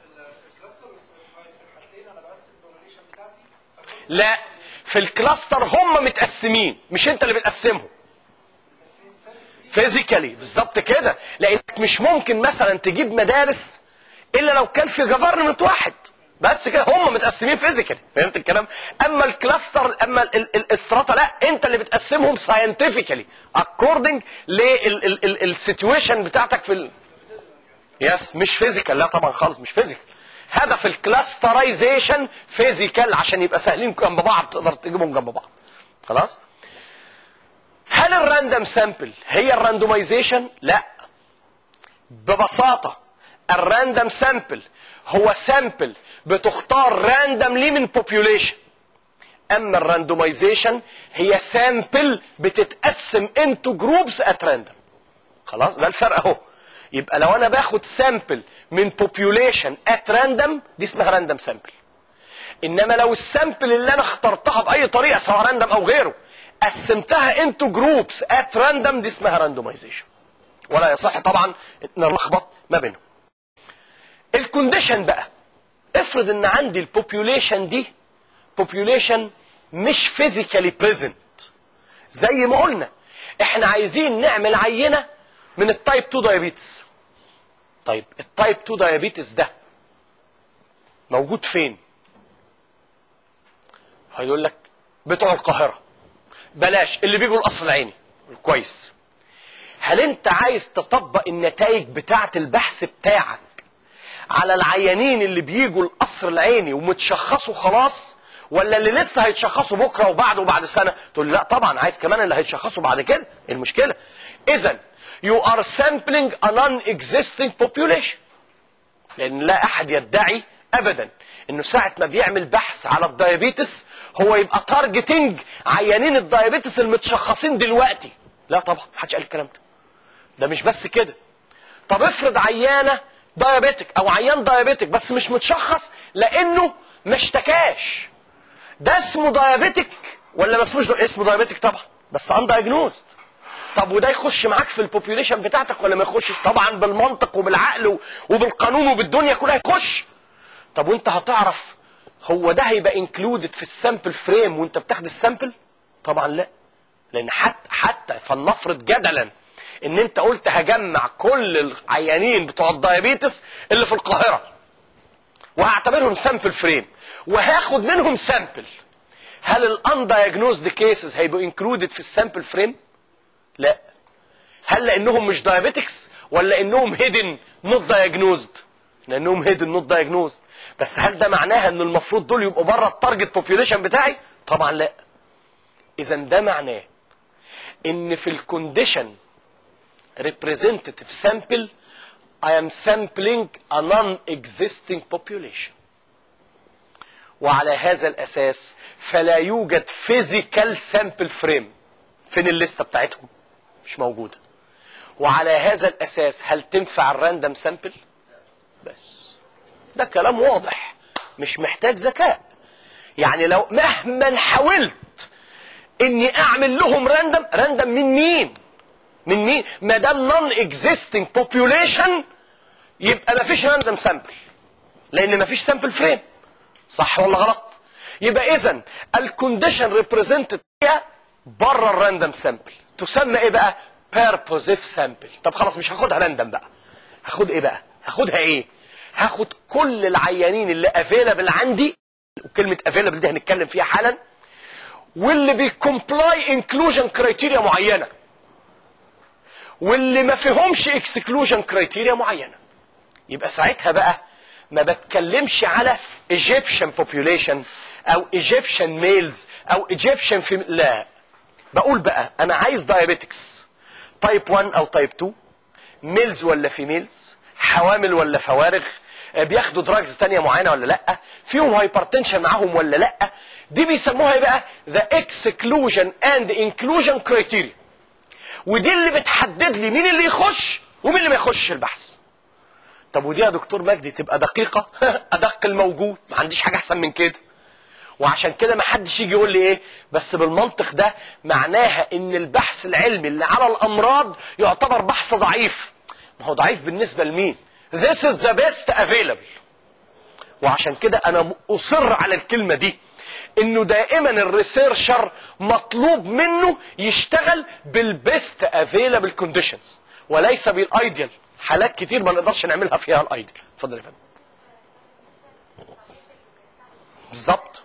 لا في الكلاستر هم متقسمين مش انت اللي بتقسمهم فيزيكالي بالظبط كده لانك مش ممكن مثلا تجيب مدارس الا لو كان في جفرمنت واحد بس كده هم متقسمين فيزيكالي فهمت الكلام اما الكلاستر اما الاستراتا لا انت اللي بتقسمهم ساينتفيكالي اكوردنج للسيتويشن بتاعتك في ال... يس مش فيزيكال لا طبعا خالص مش فيزيكال هدف الكلاسترايزيشن فيزيكال عشان يبقى سهلين جنب بعض تقدر تجيبهم جنب بعض خلاص هل الراندوم سامبل هي الراندومايزيشن لا ببساطه الراندوم سامبل هو سامبل بتختار راندوملي من بوبيوليشن اما الراندومايزيشن هي سامبل بتتقسم انتو جروبس ات راندوم خلاص ده الفرق اهو يبقى لو انا باخد سامبل من بوبيوليشن ات راندم دي اسمها راندم سامبل انما لو السامبل اللي انا اخترتها باي طريقه سواء راندم او غيره قسمتها انتو جروبس ات راندم دي اسمها راندومايزيشن ولا يصح طبعا ان نلخبط ما بينهم الكونديشن بقى افرض ان عندي البوبيوليشن دي بوبيوليشن مش فيزيكالي بريزنت زي ما قلنا احنا عايزين نعمل عينه من التايب 2 دايابيتس طيب التايب 2 دايابيتس ده موجود فين هيقول لك بتوع القاهره بلاش اللي بيجوا القصر العيني كويس هل انت عايز تطبق النتائج بتاعه البحث بتاعك على العيانين اللي بيجوا القصر العيني ومتشخصوا خلاص ولا اللي لسه هيتشخصوا بكره وبعده وبعد سنه تقول لي لا طبعا عايز كمان اللي هيتشخصوا بعد كده إيه المشكله اذا you are sampling a non-existing population لان لا احد يدعي ابدا انه ساعه ما بيعمل بحث على الدايابيتس هو يبقى تارجتنج عيانين الدايابيتس المتشخصين دلوقتي لا طبعا محدش قال الكلام ده ده مش بس كده طب افرض عيانه دايابيتك او عيان دايابيتك بس مش متشخص لانه ما اشتكاش ده اسمه دايابيتك ولا ما اسموش دا- اسمه دايابيتك طبعا بس ان دايجنوزد طب وده يخش معاك في البوبيوليشن بتاعتك ولا ما يخشش طبعا بالمنطق وبالعقل و- وبالقانون وبالدنيا كلها يخش طب وانت هتعرف هو ده هيبقى انكلودد في السامبل فريم وانت بتاخد السامبل طبعا لا لان حتى حتى فلنفرض جدلا ان انت قلت هجمع كل العيانين بتوع الدايابيتس اللي في القاهره وهعتبرهم سامبل فريم وهاخد منهم سامبل هل الاندايجنوزد كيسز هيبقوا انكلودد في السامبل فريم؟ لا هل لانهم مش دايابيتكس ولا انهم هيدن نوت دايجنوزد؟ لانهم هيدن نوت دايجنوزد بس هل ده معناها ان المفروض دول يبقوا بره التارجت بوبيوليشن بتاعي؟ طبعا لا اذا ده معناه ان في الكونديشن representative sample I am sampling a non-existing population وعلى هذا الأساس فلا يوجد physical sample frame فين الليستة بتاعتهم مش موجودة وعلى هذا الأساس هل تنفع الراندم سامبل بس ده كلام واضح مش محتاج ذكاء يعني لو مهما حاولت اني اعمل لهم راندم راندم من مين من مين ما دام نون اكزيستنج بوبيوليشن يبقى ما فيش راندم سامبل لان ما فيش سامبل فريم صح ولا غلط يبقى اذا الكونديشن ريبريزنتد هي بره الراندم سامبل تسمى ايه بقى بيربوزيف سامبل طب خلاص مش هاخدها راندم بقى هاخد ايه بقى هاخدها ايه هاخد كل العيانين اللي افيلابل عندي وكلمه افيلابل دي هنتكلم فيها حالا واللي بيكمبلاي انكلوجن كرايتيريا معينه واللي ما فيهمش اكسكلوجن كرايتيريا معينه يبقى ساعتها بقى ما بتكلمش على ايجيبشن population او ايجيبشن ميلز او ايجيبشن في لا بقول بقى انا عايز دايابيتكس تايب 1 او تايب 2 ميلز ولا فيميلز حوامل ولا فوارغ آه، بياخدوا دراجز تانية معينة ولا لا فيهم هايبرتنشن معاهم ولا لا دي بيسموها ايه بقى ذا اكسكلوجن اند انكلوجن كرايتيريا ودي اللي بتحدد لي مين اللي يخش ومين اللي ما يخشش البحث طب ودي يا دكتور مجدي تبقى دقيقة أدق الموجود ما عنديش حاجة أحسن من كده وعشان كده ما حدش يجي يقول لي ايه بس بالمنطق ده معناها ان البحث العلمي اللي على الامراض يعتبر بحث ضعيف ما هو ضعيف بالنسبة لمين This is the best available وعشان كده انا اصر على الكلمة دي انه دائما الريسيرشر مطلوب منه يشتغل بالبيست افيلابل كونديشنز وليس بالايديال حالات كتير ما نقدرش نعملها فيها الايديال اتفضل يا فندم بالظبط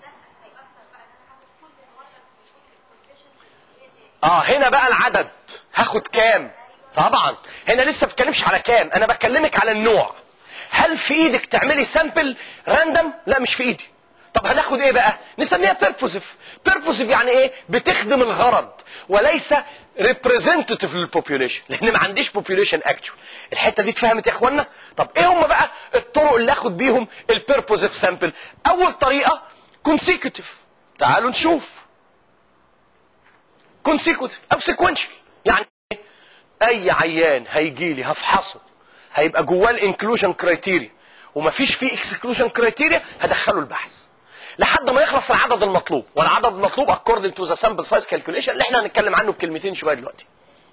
اه هنا بقى العدد هاخد كام طبعا هنا لسه بتكلمش على كام انا بكلمك على النوع هل في ايدك تعملي سامبل راندم لا مش في ايدي طب هناخد ايه بقى نسميها بيربوزيف بيربوزيف يعني ايه بتخدم الغرض وليس ريبريزنتيف للبوبيوليشن لان ما عنديش بوبيوليشن اكتوال الحته دي اتفهمت يا اخوانا طب ايه هم بقى الطرق اللي اخد بيهم البيربوزيف سامبل اول طريقه كونسيكوتيف تعالوا نشوف كونسيكوتيف او سيكونشال يعني إيه؟ اي عيان هيجي لي هفحصه هيبقى جواه الانكلوجن كرايتيريا ومفيش فيه اكسكلوجن كرايتيريا هدخله البحث لحد ما يخلص العدد المطلوب والعدد المطلوب according to the sample size calculation اللي احنا هنتكلم عنه بكلمتين شويه دلوقتي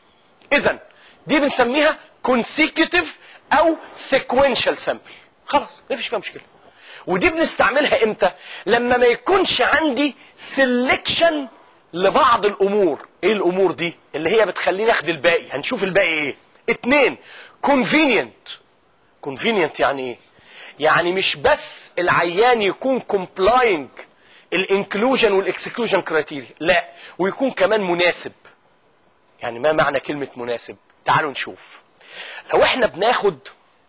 اذا دي بنسميها consecutive او sequential sample خلاص مفيش فيها مشكله ودي بنستعملها امتى لما ما يكونش عندي selection لبعض الامور ايه الامور دي اللي هي بتخليني اخد الباقي هنشوف الباقي ايه اتنين convenient convenient يعني ايه يعني مش بس العيان يكون complying الانكلوجن والاكسكلوجن كرايتيريا لا ويكون كمان مناسب يعني ما معنى كلمة مناسب تعالوا نشوف لو احنا بناخد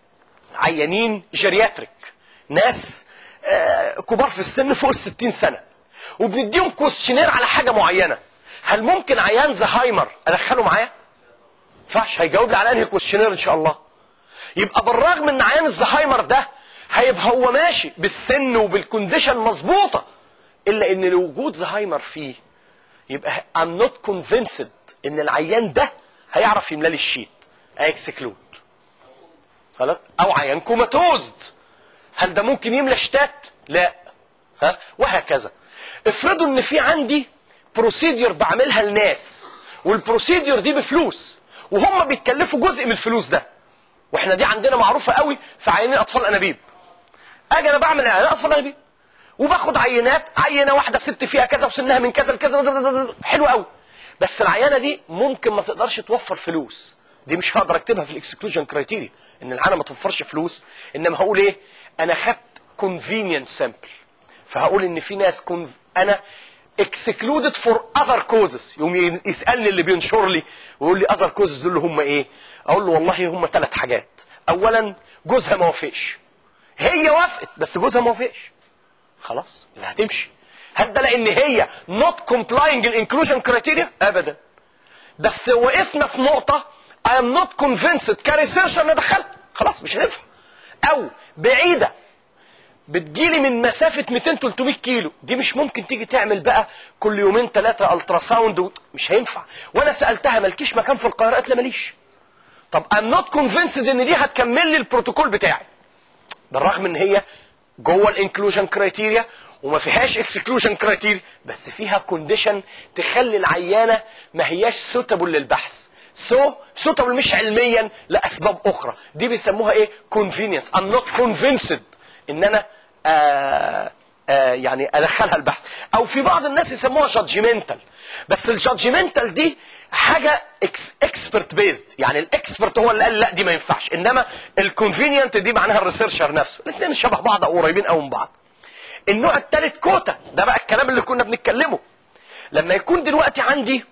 عيانين جيرياتريك ناس آه، كبار في السن فوق الستين سنة وبنديهم كويستشنير على حاجة معينة هل ممكن عيان زهايمر ادخله معايا؟ ينفعش هيجاوب لي على انهي كويستشنير ان شاء الله يبقى بالرغم ان عيان الزهايمر ده هيبقى هو ماشي بالسن وبالكونديشن مظبوطه الا ان لوجود زهايمر فيه يبقى I'm not convinced ان العيان ده هيعرف يملى لي الشيت اكسكلود خلاص او عيان كوماتوزد هل ده ممكن يملى شتات لا ها وهكذا افرضوا ان في عندي بروسيدير بعملها لناس والبروسيدير دي بفلوس وهم بيتكلفوا جزء من الفلوس ده واحنا دي عندنا معروفه قوي في عيانين اطفال انابيب اجي انا بعمل عيانين اطفال انابيب وباخد عينات عينه واحده ست فيها كذا وسنها من كذا لكذا حلو قوي بس العينه دي ممكن ما تقدرش توفر فلوس دي مش هقدر اكتبها في الاكسكلوجن كرايتيريا ان العينه ما توفرش فلوس انما هقول ايه انا خدت كونفينينت سامبل فهقول ان في ناس كون انا excluded for other causes يقوم يسالني اللي بينشر لي ويقول لي other causes دول هم ايه اقول له والله هم ثلاث حاجات اولا جوزها ما وافقش هي وافقت بس جوزها ما وافقش خلاص يبقى هتمشي هل ده لان هي not complying الانكلوجن كرايتيريا ابدا بس وقفنا في نقطه I am not convinced كريسيرش ان ادخلها خلاص مش هننفع او بعيده بتجيلي من مسافه 200 300 كيلو دي مش ممكن تيجي تعمل بقى كل يومين ثلاثه الترا ساوند و... مش هينفع وانا سالتها مالكيش مكان في القاهره قالت لي ماليش طب I'm not convinced ان دي هتكمل لي البروتوكول بتاعي بالرغم ان هي جوه الانكلوجن كرايتيريا وما فيهاش اكسكلوجن كرايتيريا بس فيها كونديشن تخلي العيانه ما هياش سوتابل للبحث سو سوتابل مش علميا لاسباب اخرى دي بيسموها ايه كونفينينس ام نوت كونفينسد ان انا آه آه يعني ادخلها البحث او في بعض الناس يسموها جادجمنتال بس الجادجمنتال دي حاجه اكسبرت بيزد يعني الاكسبرت هو اللي قال لا دي ما ينفعش انما الكونفينينت دي معناها الريسيرشر نفسه الاثنين شبه بعض او قريبين قوي من بعض النوع الثالث كوتا ده بقى الكلام اللي كنا بنتكلمه لما يكون دلوقتي عندي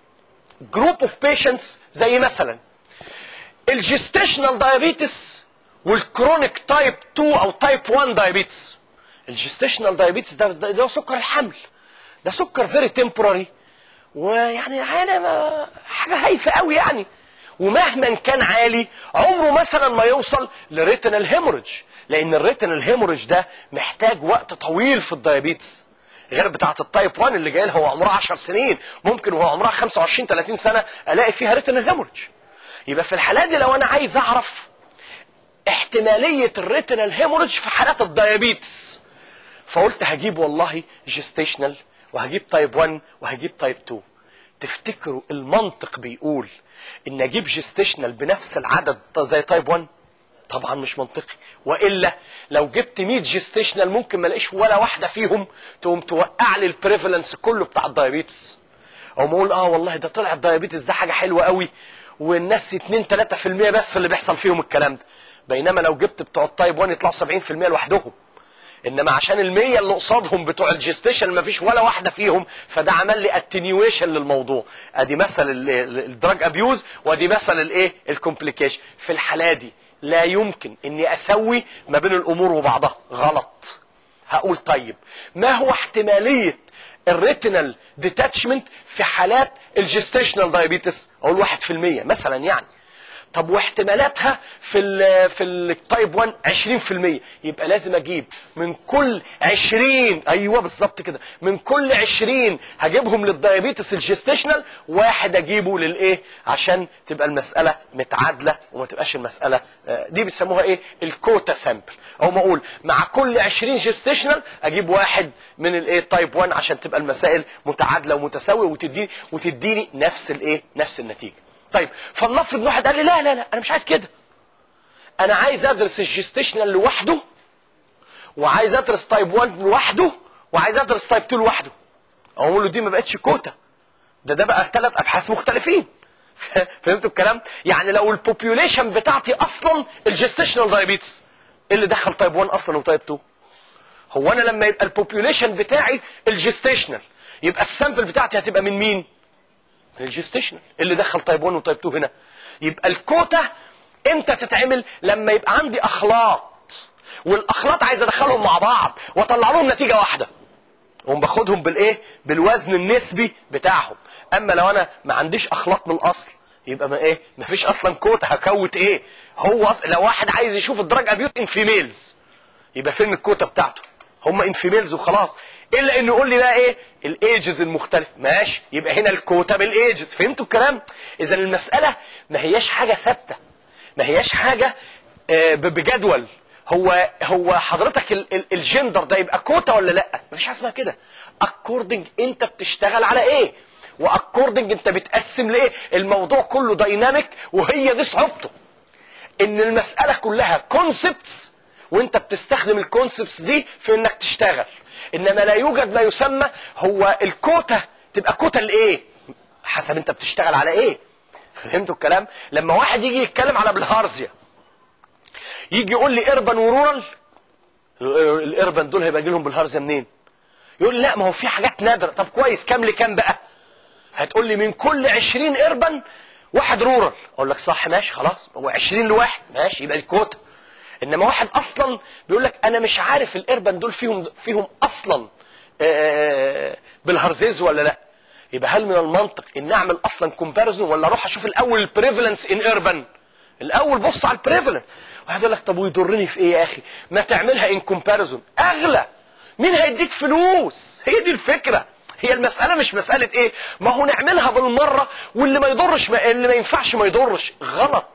جروب اوف بيشنتس زي مثلا الجستيشنال دايابيتس والكرونيك تايب 2 او تايب 1 دايابيتس الجستيشنال دايابيتس ده, ده, ده سكر الحمل ده سكر فيري تمبوراري ويعني انا ما حاجه هايفه قوي يعني ومهما كان عالي عمره مثلا ما يوصل لريتينال هيموريدج لان الريتينال هيموريدج ده محتاج وقت طويل في الدايابيتس غير بتاعه التايب 1 اللي جاي لها هو عمرها 10 سنين ممكن وهو عمرها 25 30 سنه الاقي فيها ريتينال هيموريدج يبقى في الحالات دي لو انا عايز اعرف احتماليه الريتينال هيموريدج في حالات الدايابيتس فقلت هجيب والله جيستيشنال وهجيب تايب 1 وهجيب تايب 2 تفتكروا المنطق بيقول ان اجيب جيستيشنال بنفس العدد زي تايب 1 طبعا مش منطقي والا لو جبت 100 جيستيشنال ممكن ما الاقيش ولا واحده فيهم تقوم توقع لي البريفالنس كله بتاع الدايابيتس او اقول اه والله ده طلع الدايابيتس ده حاجه حلوه قوي والناس 2 3% بس اللي بيحصل فيهم الكلام ده بينما لو جبت بتوع التايب 1 يطلعوا 70% لوحدهم انما عشان المية اللي قصادهم بتوع الجستيشن ما فيش ولا واحده فيهم فده عمل لي اتنيويشن للموضوع ادي مثل الدراج ابيوز وادي مثل الايه الكومبليكيشن في الحاله دي لا يمكن اني اسوي ما بين الامور وبعضها غلط هقول طيب ما هو احتماليه الريتينال ديتاتشمنت في حالات الجستيشنال دايابيتس اقول 1% مثلا يعني طب واحتمالاتها في ال في التايب 1 20% يبقى لازم اجيب من كل 20 ايوه بالظبط كده من كل 20 هجيبهم للدايابيتس الجستيشنال واحد اجيبه للايه عشان تبقى المساله متعادله وما تبقاش المساله آه، دي بيسموها ايه الكوتا سامبل او ما اقول مع كل 20 جستيشنال اجيب واحد من الايه تايب 1 عشان تبقى المسائل متعادله ومتساويه وتديني وتديني نفس الايه نفس النتيجه طيب فلنفرض واحد قال لي لا لا لا انا مش عايز كده انا عايز ادرس الجستيشنال لوحده وعايز ادرس تايب 1 لوحده وعايز ادرس تايب 2 لوحده اقول له دي ما بقتش كوتا ده ده بقى ثلاث ابحاث مختلفين فهمتوا الكلام يعني لو البوبيوليشن بتاعتي اصلا الجستيشنال دايابيتس ايه اللي دخل تايب 1 اصلا وتايب 2 هو انا لما يبقى البوبيوليشن بتاعي الجستيشنال يبقى السامبل بتاعتي هتبقى من مين من الجستيشنال اللي دخل تايب 1 وتايب 2 هنا يبقى الكوتا امتى تتعمل لما يبقى عندي اخلاط والاخلاط عايز ادخلهم مع بعض واطلع لهم نتيجه واحده هم باخدهم بالايه بالوزن النسبي بتاعهم اما لو انا ما عنديش اخلاط من الاصل يبقى ما ايه ما فيش اصلا كوتا هكوت ايه هو أص... لو واحد عايز يشوف الدراج ابيوت ان فيميلز يبقى فين الكوتا بتاعته هم ان فيميلز وخلاص الا انه يقول لي بقى ايه الايجز المختلف ماشي يبقى هنا الكوتا بالايجز فهمتوا الكلام اذا المساله ما هياش حاجه ثابته ما هياش حاجه آه، ب- بجدول هو هو حضرتك ال- ال- الجندر ده يبقى كوتا ولا لا مفيش حاجه اسمها كده اكوردنج انت بتشتغل على ايه واكوردنج انت بتقسم لايه الموضوع كله دايناميك وهي دي صعوبته ان المساله كلها كونسبتس وانت بتستخدم الكونسبتس دي في انك تشتغل انما لا يوجد ما يسمى هو الكوتا تبقى كوتا لايه حسب انت بتشتغل على ايه فهمتوا الكلام لما واحد يجي يتكلم على بالهارزيا يجي يقول لي اربن ورورال ال- الاربن دول هيبقى لهم بالهارزيا منين يقول لي لا ما هو في حاجات نادره طب كويس كام لكام بقى هتقول لي من كل 20 اربن واحد رورال اقول لك صح ماشي خلاص هو 20 لواحد ماشي يبقى الكوتا انما واحد اصلا بيقول لك انا مش عارف الاربن دول فيهم فيهم اصلا آه، بالهرزيز ولا لا يبقى هل من المنطق ان اعمل اصلا كومباريزون ولا اروح اشوف الاول البريفالنس ان اربن الاول بص على البريفالنس واحد يقول لك طب ويضرني في ايه يا اخي ما تعملها ان كومباريزون اغلى مين هيديك فلوس هي دي الفكره هي المسألة مش مسألة ايه ما هو نعملها بالمرة واللي ما يضرش ما اللي ما ينفعش ما يضرش غلط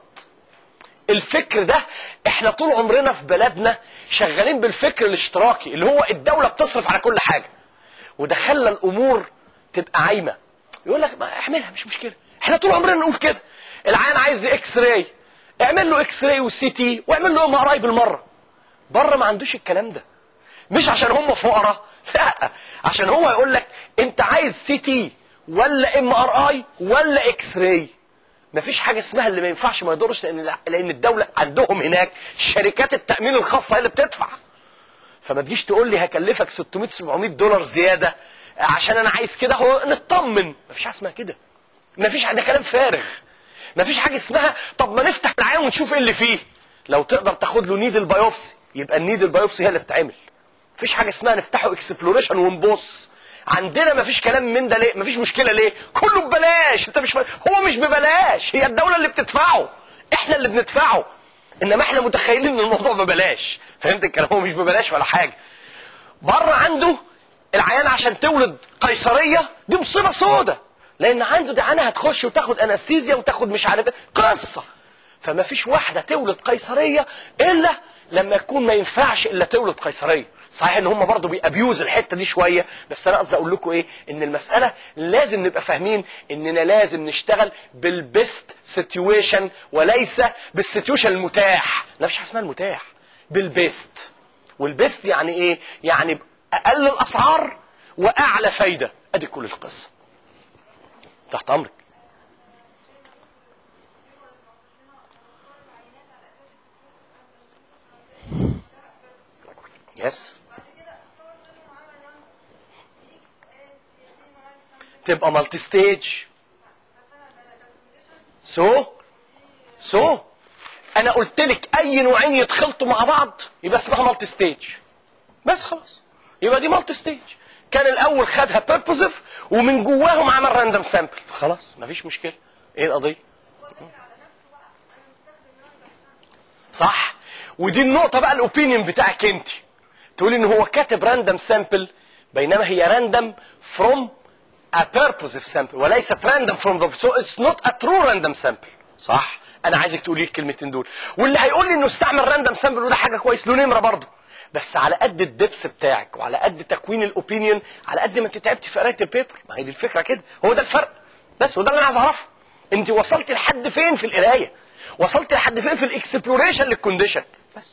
الفكر ده احنا طول عمرنا في بلدنا شغالين بالفكر الاشتراكي اللي هو الدولة بتصرف على كل حاجة وده خلى الامور تبقى عايمة يقول لك ما اعملها مش مشكلة احنا طول عمرنا نقول كده العيان عايز اكس راي اعمل له اكس راي وسي تي واعمل له ام ار اي بالمرة بره ما عندوش الكلام ده مش عشان هم فقراء لا عشان هو يقول لك انت عايز سي تي ولا ام ار اي ولا اكس راي مفيش حاجه اسمها اللي ما ينفعش ما يضرش لان لان الدوله عندهم هناك شركات التامين الخاصه هي اللي بتدفع فما تجيش تقول لي هكلفك 600 700 دولار زياده عشان انا عايز كده هو نطمن مفيش حاجه اسمها كده مفيش ده كلام فارغ مفيش حاجه اسمها طب ما نفتح العيان ونشوف ايه اللي فيه لو تقدر تاخد له نيدل بايوبسي يبقى النيدل بايوبسي هي اللي بتتعمل مفيش حاجه اسمها نفتحه اكسبلوريشن ونبص عندنا مفيش كلام من ده ليه مفيش مشكله ليه كله ببلاش انت مش ف... هو مش ببلاش هي الدوله اللي بتدفعه احنا اللي بندفعه انما احنا متخيلين ان الموضوع ببلاش فهمت الكلام هو مش ببلاش ولا حاجه بره عنده العيان عشان تولد قيصريه دي مصيبه سودة لان عنده ده عيانها هتخش وتاخد انستيزيا وتاخد مش عارف إيه. قصه فما فيش واحده تولد قيصريه الا لما يكون ما ينفعش الا تولد قيصريه صحيح ان هم برضه بيابيوز الحته دي شويه بس انا قصدي اقول لكم ايه ان المساله لازم نبقى فاهمين اننا لازم نشتغل بالبيست سيتويشن وليس بالسيتويشن المتاح لا فيش حاجه اسمها المتاح بالبيست والبيست يعني ايه يعني اقل الاسعار واعلى فايده ادي كل القصه تحت امرك يس تبقى مالتي ستيج سو سو انا قلت لك اي نوعين يتخلطوا مع بعض يبقى اسمها مالتي ستيج بس خلاص يبقى دي مالتي ستيج كان الاول خدها بيربوزيف ومن جواهم عمل راندوم سامبل خلاص مفيش مشكله ايه القضيه صح ودي النقطه بقى الاوبينيون بتاعك انت تقول ان هو كاتب راندم سامبل بينما هي راندم فروم a purposive sample وليست random from the so it's not a true random sample صح انا عايزك تقولي الكلمتين دول واللي هيقول لي انه استعمل راندم سامبل وده حاجه كويس له نمره برضه بس على قد الدبس بتاعك وعلى قد تكوين الاوبينيون على قد ما انت تعبت في قرايه البيبر ما هي دي الفكره كده هو ده الفرق بس وده اللي انا عايز اعرفه انت وصلت لحد فين في القرايه وصلت لحد فين في الاكسبلوريشن للكونديشن بس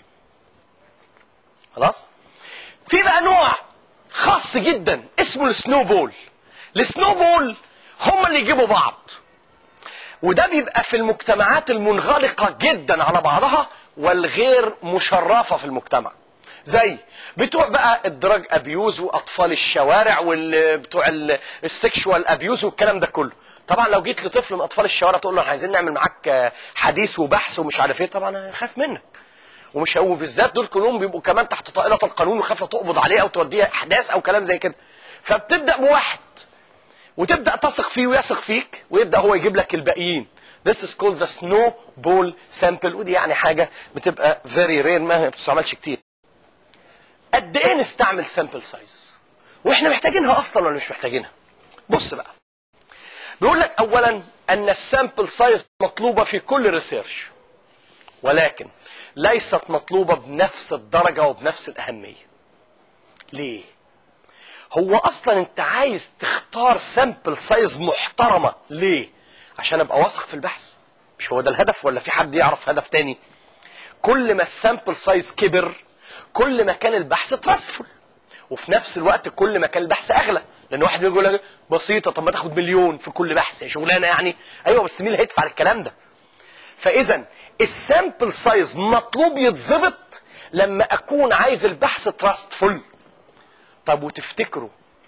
خلاص في بقى نوع خاص جدا اسمه السنو بول السنو بول هم اللي يجيبوا بعض وده بيبقى في المجتمعات المنغلقة جدا على بعضها والغير مشرفة في المجتمع زي بتوع بقى الدراج ابيوز واطفال الشوارع وبتوع السكشوال ابيوز والكلام ده كله طبعا لو جيت لطفل من اطفال الشوارع تقول له احنا عايزين نعمل معاك حديث وبحث ومش عارف ايه طبعا هيخاف منك ومش هو بالذات دول كلهم بيبقوا كمان تحت طائله القانون وخايفه تقبض عليه او توديه احداث او كلام زي كده فبتبدا بواحد وتبدا تثق فيه ويثق فيك ويبدا هو يجيب لك الباقيين This is called the snowball sample ودي يعني حاجة بتبقى very rare ما بتستعملش كتير. قد ايه نستعمل sample size؟ واحنا محتاجينها اصلا ولا مش محتاجينها؟ بص بقى. بيقول لك اولا ان السامبل سايز مطلوبة في كل ريسيرش ولكن ليست مطلوبة بنفس الدرجة وبنفس الأهمية. ليه؟ هو اصلا انت عايز تختار سامبل سايز محترمه ليه عشان ابقى واثق في البحث مش هو ده الهدف ولا في حد يعرف هدف تاني كل ما السامبل سايز كبر كل ما كان البحث تراستفول وفي نفس الوقت كل ما كان البحث اغلى لان واحد يقول لك بسيطه طب ما تاخد مليون في كل بحث يا شغلانه يعني ايوه بس مين اللي هيدفع الكلام ده فاذا السامبل سايز مطلوب يتظبط لما اكون عايز البحث تراستفول طب وتفتكروا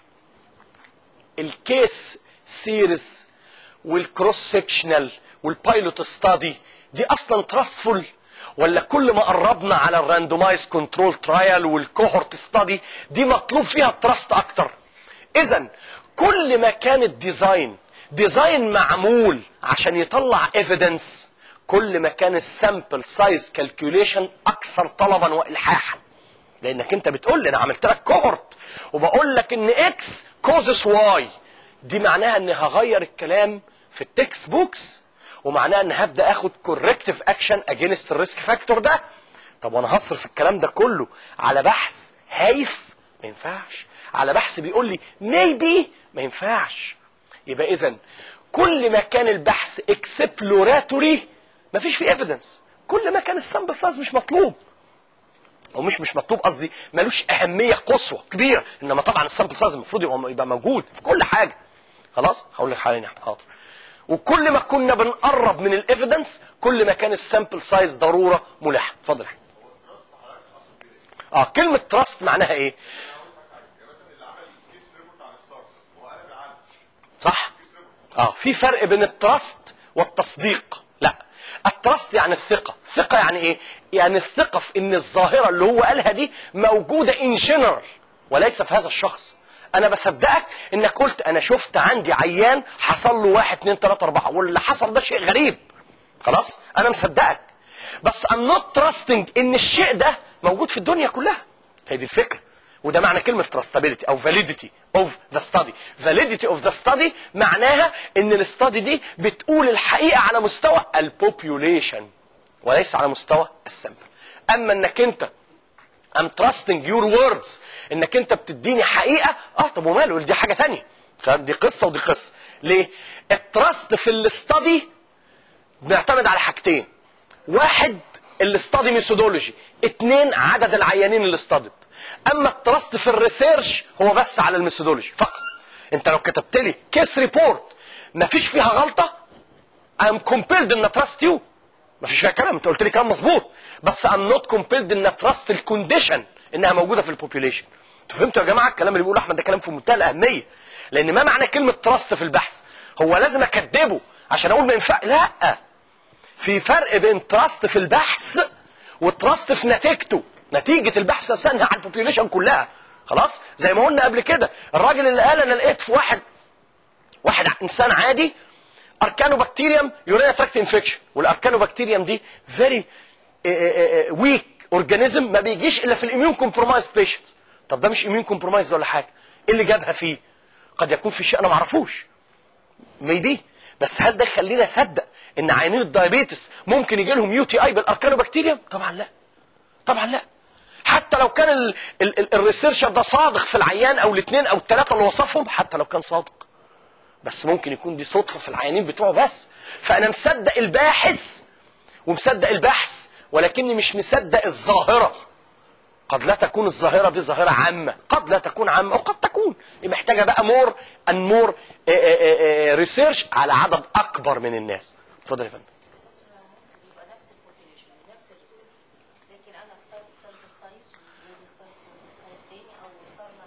الكيس سيريز والكروس سكشنال والبايلوت ستادي دي اصلا تراستفول ولا كل ما قربنا على الراندومايز كنترول ترايل والكوهورت ستادي دي مطلوب فيها التراست اكتر اذا كل ما كان الديزاين ديزاين معمول عشان يطلع ايفيدنس كل ما كان السامبل سايز كالكوليشن اكثر طلبا والحاحا لانك انت بتقول لي انا عملت لك كوهورت وبقول لك ان اكس كوزس واي دي معناها اني هغير الكلام في التكست بوكس ومعناها ان هبدا اخد كوركتيف اكشن اجينست الريسك فاكتور ده طب وانا هصرف الكلام ده كله على بحث هايف ما ينفعش على بحث بيقول لي ميبي ما ينفعش يبقى اذا كل ما كان البحث اكسبلوراتوري مفيش فيه ايفيدنس كل ما كان السامبل سايز مش مطلوب او مش مش مطلوب قصدي ملوش اهميه قصوى كبيره انما طبعا السامبل سايز المفروض يبقى يبقى موجود في كل حاجه خلاص هقول لك حالا يا احمد حاضر وكل ما كنا بنقرب من الايفيدنس كل ما كان السامبل سايز ضروره ملحه اتفضل يا احمد اه كلمه تراست معناها ايه صح اه في فرق بين التراست والتصديق لا التراست يعني الثقه الثقه يعني ايه يعني الثقه في ان الظاهره اللي هو قالها دي موجوده ان جنرال وليس في هذا الشخص انا بصدقك انك قلت انا شفت عندي عيان حصل له واحد اتنين تلاته اربعه واللي حصل ده شيء غريب خلاص انا مصدقك بس I'm not trusting ان الشيء ده موجود في الدنيا كلها هي دي الفكره وده معنى كلمة trustability أو validity of the study validity of the study معناها إن الاستادي دي بتقول الحقيقة على مستوى البوبيوليشن وليس على مستوى السامبل أما إنك أنت I'm trusting your words إنك أنت بتديني حقيقة أه طب وماله دي حاجة تانية دي قصة ودي قصة ليه؟ التراست في الاستادي بنعتمد على حاجتين واحد الاستادي ميثودولوجي اثنين عدد العيانين اللي استادت اما التراست في الريسيرش هو بس على الميثودولوجي فقط انت لو كتبت لي كيس ريبورت ما فيش فيها غلطه ام كومبيلد ان تراست يو ما فيش فيها كلام انت قلت لي كلام مظبوط بس ام نوت كومبيلد ان تراست الكونديشن انها موجوده في البوبيوليشن انتوا فهمتوا يا جماعه الكلام اللي بيقوله احمد ده كلام في منتهى الاهميه لان ما معنى كلمه تراست في البحث هو لازم اكدبه عشان اقول ما ينفع لا في فرق بين تراست في البحث وتراست في نتيجته نتيجة البحث نفسها انها على البوبيوليشن كلها خلاص زي ما قلنا قبل كده الراجل اللي قال انا لقيت في واحد واحد انسان عادي اركانو بكتيريوم يورينا تراكت انفكشن والاركانو بكتيريوم دي فيري ويك اورجانيزم ما بيجيش الا في الاميون كومبرومايز بيشنت طب ده مش اميون كومبرومايز ولا حاجه ايه اللي جابها فيه قد يكون في شيء انا ما اعرفوش ميبي بس هل ده يخلينا اصدق ان عيانين الدايابيتس ممكن يجي لهم يو تي اي بالاركانوبكتيريا طبعا لا طبعا لا حتى لو كان ال- ال- ال- الريسيرشر ده صادق في العيان او الاثنين او الثلاثه اللي وصفهم حتى لو كان صادق بس ممكن يكون دي صدفه في العيانين بتوعه بس فانا مصدق الباحث ومصدق البحث ولكني مش مصدق الظاهره قد لا تكون الظاهره دي ظاهره عامه قد لا تكون عامه وقد تكون دي محتاجه بقى مور ان مور ريسيرش على عدد اكبر من الناس اتفضل يا فندم يبقى نفس البوبيليشن نفس الريسيرش لكن انا اخترت سامبل سايز وغيري اختار سامبل سايز تاني او اخترنا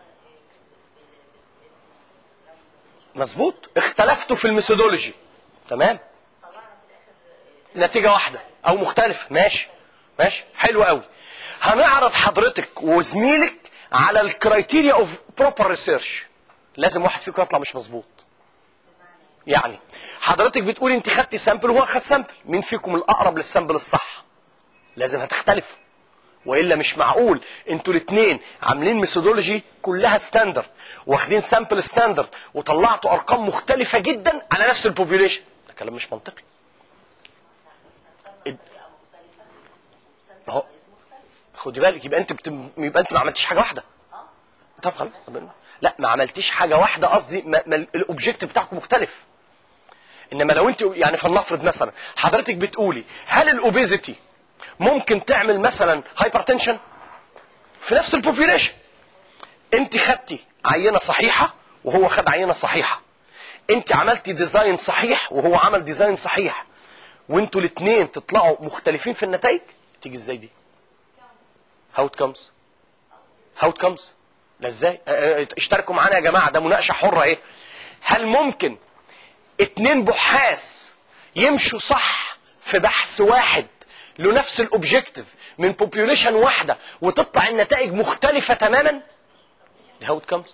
مظبوط اختلفتوا في الميثودولوجي تمام طلعنا في الاخر نتيجة واحدة أو مختلفة ماشي ماشي حلو قوي هنعرض حضرتك وزميلك على الكرايتيريا اوف بروبر ريسيرش لازم واحد فيكم يطلع مش مظبوط يعني حضرتك بتقولي انت خدتي سامبل وهو خد سامبل مين فيكم الاقرب للسامبل الصح لازم هتختلفوا والا مش معقول انتوا الاثنين عاملين ميثودولوجي كلها ستاندرد واخدين سامبل ستاندرد وطلعتوا ارقام مختلفه جدا على نفس البوبيوليشن ده كلام مش منطقي طريقه مختلفه وسامبل أهو. سايز مختلف خدي بالك يبقى انت بت... يبقى انت ما عملتيش حاجه واحده اه طب خلاص طب- لا ما عملتيش حاجه واحده قصدي ما... ما... الاوبجيكتيف بتاعكم مختلف انما لو انت يعني فلنفرض مثلا حضرتك بتقولي هل الاوبيزيتي ممكن تعمل مثلا هايبرتنشن في نفس البوبيوليشن انت خدتي عينه صحيحه وهو خد عينه صحيحه انت عملتي ديزاين صحيح وهو عمل ديزاين صحيح وانتوا الاثنين تطلعوا مختلفين في النتائج تيجي ازاي دي هاو ات كمز هاو ات كمز لا ازاي اه، اه، اشتركوا معانا يا جماعه ده مناقشه حره ايه هل ممكن اتنين بحاث يمشوا صح في بحث واحد له نفس الاوبجيكتيف من بوبيوليشن واحده وتطلع النتائج مختلفه تماما دي هاو ات كمز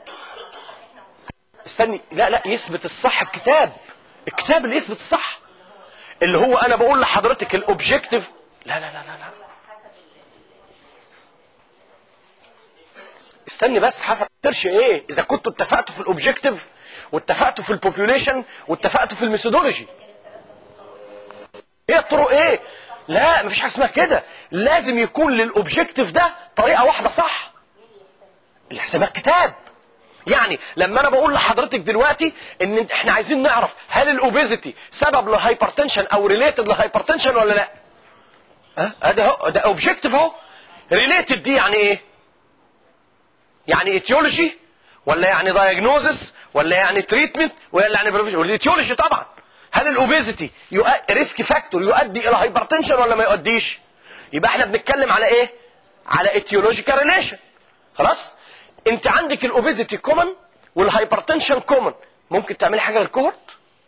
استني لا لا يثبت الصح الكتاب الكتاب اللي يثبت الصح اللي هو انا بقول لحضرتك الاوبجيكتيف لا لا لا لا لا استني بس حسب السيرش ايه اذا كنتوا اتفقتوا في الاوبجيكتيف واتفقتوا في البوبيوليشن واتفقتوا في الميثودولوجي هي الطرق ايه لا مفيش حاجه اسمها كده لازم يكون للاوبجيكتيف ده طريقه واحده صح اللي حسابها كتاب يعني لما انا بقول لحضرتك دلوقتي ان احنا عايزين نعرف هل الاوبيزيتي سبب للهايبرتنشن او ريليتد للهايبرتنشن ولا لا ها ده هو ده اوبجيكتيف اهو ريليتد دي يعني ايه يعني ايتيولوجي ولا يعني دايجنوزس ولا يعني تريتمنت ولا يعني بروفيشن والايتيولوجي طبعا هل الاوبيزيتي ريسك فاكتور يؤدي الى هايبرتنشن ولا ما يؤديش يبقى احنا بنتكلم على ايه على ايتيولوجيكال ريليشن خلاص انت عندك الاوبيزيتي كومن والهايبرتنشن كومن ممكن تعملي حاجه للكوهورت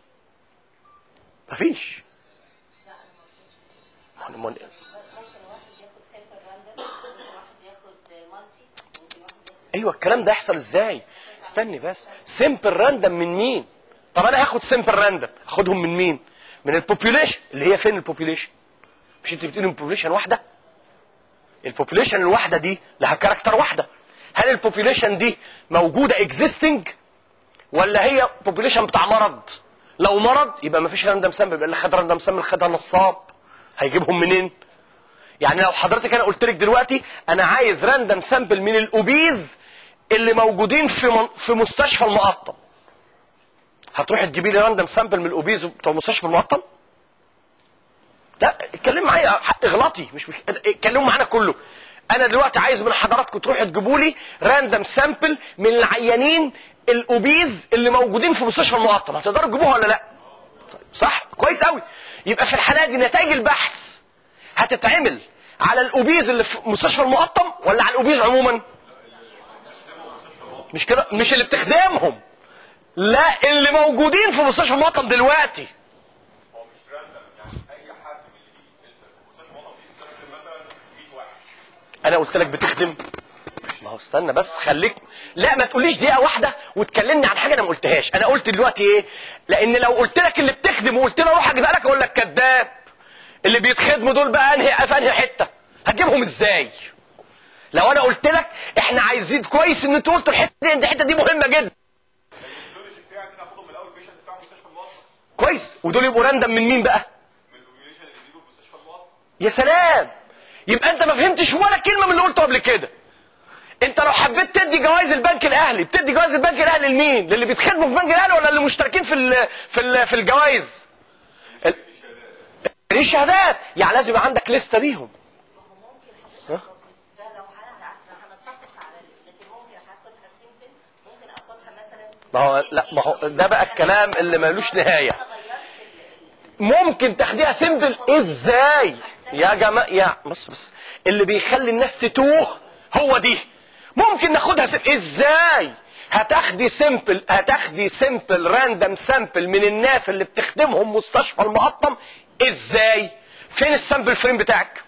مفيش ما- ما- ممكن واحد ياخد سامبل راندوم ممكن واحد ياخد مالتي ممكن واحد ياخد ايوه الكلام ده يحصل ازاي استني بس سيمبل راندم من مين طب انا هاخد سيمبل راندم اخدهم من مين من البوبيوليشن اللي هي فين البوبيوليشن مش انت بتقولي البوبيوليشن واحده البوبيوليشن الواحده دي لها كاركتر واحده هل البوبيوليشن دي موجوده اكزيستنج ولا هي بوبيوليشن بتاع مرض لو مرض يبقى ما فيش راندم سامبل يبقى اللي خد راندم سامبل خدها نصاب هيجيبهم منين يعني لو حضرتك انا قلت لك دلوقتي انا عايز راندم سامبل من الاوبيز اللي موجودين في من في مستشفى المقطم هتروحي تجيبي لي راندم سامبل من الاوبيز بتوع مستشفى المقطم لا اتكلم معايا ح- اغلطي مش مش اتكلموا معانا كله انا دلوقتي عايز من حضراتكم تروحوا تجيبوا لي راندم سامبل من العيانين الاوبيز اللي موجودين في مستشفى المقطم هتقدروا تجيبوها ولا لا طيب صح كويس قوي يبقى في الحاله دي نتائج البحث هتتعمل على الاوبيز اللي في مستشفى المقطم ولا على الاوبيز عموما مش كده مش اللي بتخدمهم لا اللي موجودين في مستشفى المقطم دلوقتي هو مش راندم يعني اي حد من اللي في المستشفى الوطني دي بتخدم مثلا 100 واحد انا قلت لك بتخدم ما هو استنى بس خليك لا ما تقوليش دقيقه واحده وتكلمني عن حاجه انا ما قلتهاش انا قلت دلوقتي ايه لان لو قلت لك اللي بتخدم وقلت لي اروح اجيبها لك اقول لك كذاب اللي بيتخدموا دول بقى انهي في انهي حته هتجيبهم ازاي لو انا قلت لك احنا عايزين كويس ان انت قلت الحته دي إن الحته دي مهمه جدا البيولوجي بتاعي ان انا اخدهم من الاول البيشنت بتاع مستشفى الموظف كويس ودول يبقوا راندم من مين بقى من البوبيوليشن اللي بيجوا في مستشفى الموظف يا سلام يبقى انت ما فهمتش ولا كلمه من اللي قلته قبل كده انت لو حبيت تدي جوائز البنك الاهلي بتدي جوائز البنك الاهلي لمين للي بيتخدموا في البنك الاهلي ولا اللي مشتركين في ال في ال في الجوائز ال- دي شهادات يعني لازم يبقى عندك لسته بيهم ما هو ممكن حضرتك ده لو هن- هنتفق على لكن ممكن هاخدها سيمبل ممكن اخدها مثلا ما هو لا ما هو ده بقى الكلام اللي ملوش نهايه انا غيرت ال- ال- ممكن تاخديها سيمبل ازاي يا جماعه يا بص بص اللي بيخلي الناس تتوه هو دي ممكن ناخدها سيمبل ازاي هتاخدي سيمبل هتاخدي سيمبل راندم سامبل من الناس اللي بتخدمهم مستشفى المقطم ازاي فين السامبل فريم بتاعك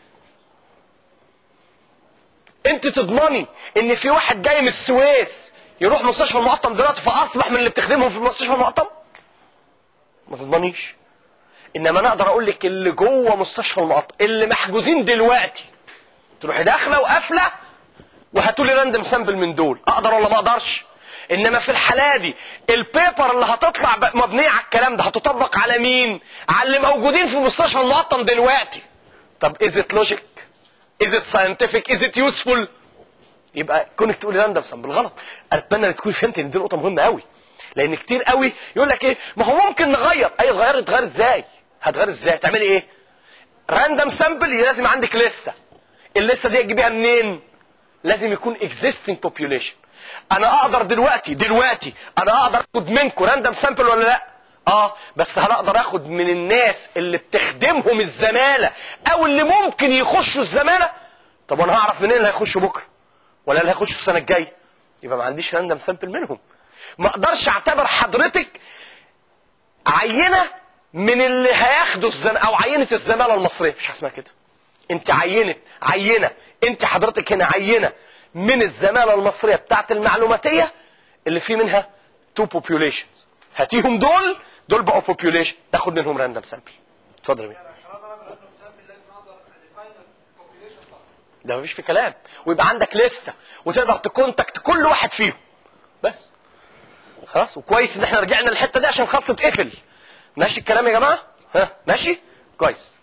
انت تضمني ان في واحد جاي من السويس يروح مستشفى المقطم دلوقتي فاصبح من اللي بتخدمهم في مستشفى المقطم ما تضمنيش انما انا اقدر اقول لك اللي جوه مستشفى المقطم اللي محجوزين دلوقتي تروحي داخله وقافله وهاتوا لي راندم سامبل من دول اقدر ولا ما اقدرش انما في الحاله دي البيبر اللي هتطلع ب- مبنيه على الكلام ده هتطبق على مين على اللي موجودين في مستشفى المقطم دلوقتي طب از ات لوجيك از ات ساينتفك از ات يوسفول يبقى كونك تقولي راندم سامبل غلط اتمنى ان تكوني فهمت ان دي نقطه مهمه قوي لان كتير قوي يقول لك ايه ما هو ممكن نغير اي تغير تغير ازاي هتغير ازاي تعملي ايه راندم سامبل لازم عندك لسته الليسته دي تجيبيها منين لازم يكون existing population انا اقدر دلوقتي دلوقتي انا اقدر اخد منكم راندم سامبل ولا لا اه بس هل اقدر اخد من الناس اللي بتخدمهم الزماله او اللي ممكن يخشوا الزماله طب وانا هعرف منين اللي هيخشوا بكره ولا اللي هيخشوا السنه الجايه يبقى ما عنديش راندم سامبل منهم ما اقدرش اعتبر حضرتك عينه من اللي هياخدوا الزم... او عينه الزماله المصريه مش حاجه اسمها كده انت عينه عينه انت حضرتك هنا عينه من الزماله المصريه بتاعت المعلوماتيه اللي في منها تو populations هاتيهم دول دول بقوا population تاخد منهم راندم سامبل اتفضل يا مين عشان اقدر اعمل رقم سامبل لازم اقدر اديفاين البوبيليشن صح ده مفيش في كلام ويبقى عندك لستة وتقدر تكونتاكت كل واحد فيهم بس خلاص وكويس ان احنا رجعنا للحته دي عشان خاص تقفل ماشي الكلام يا جماعه ها ماشي كويس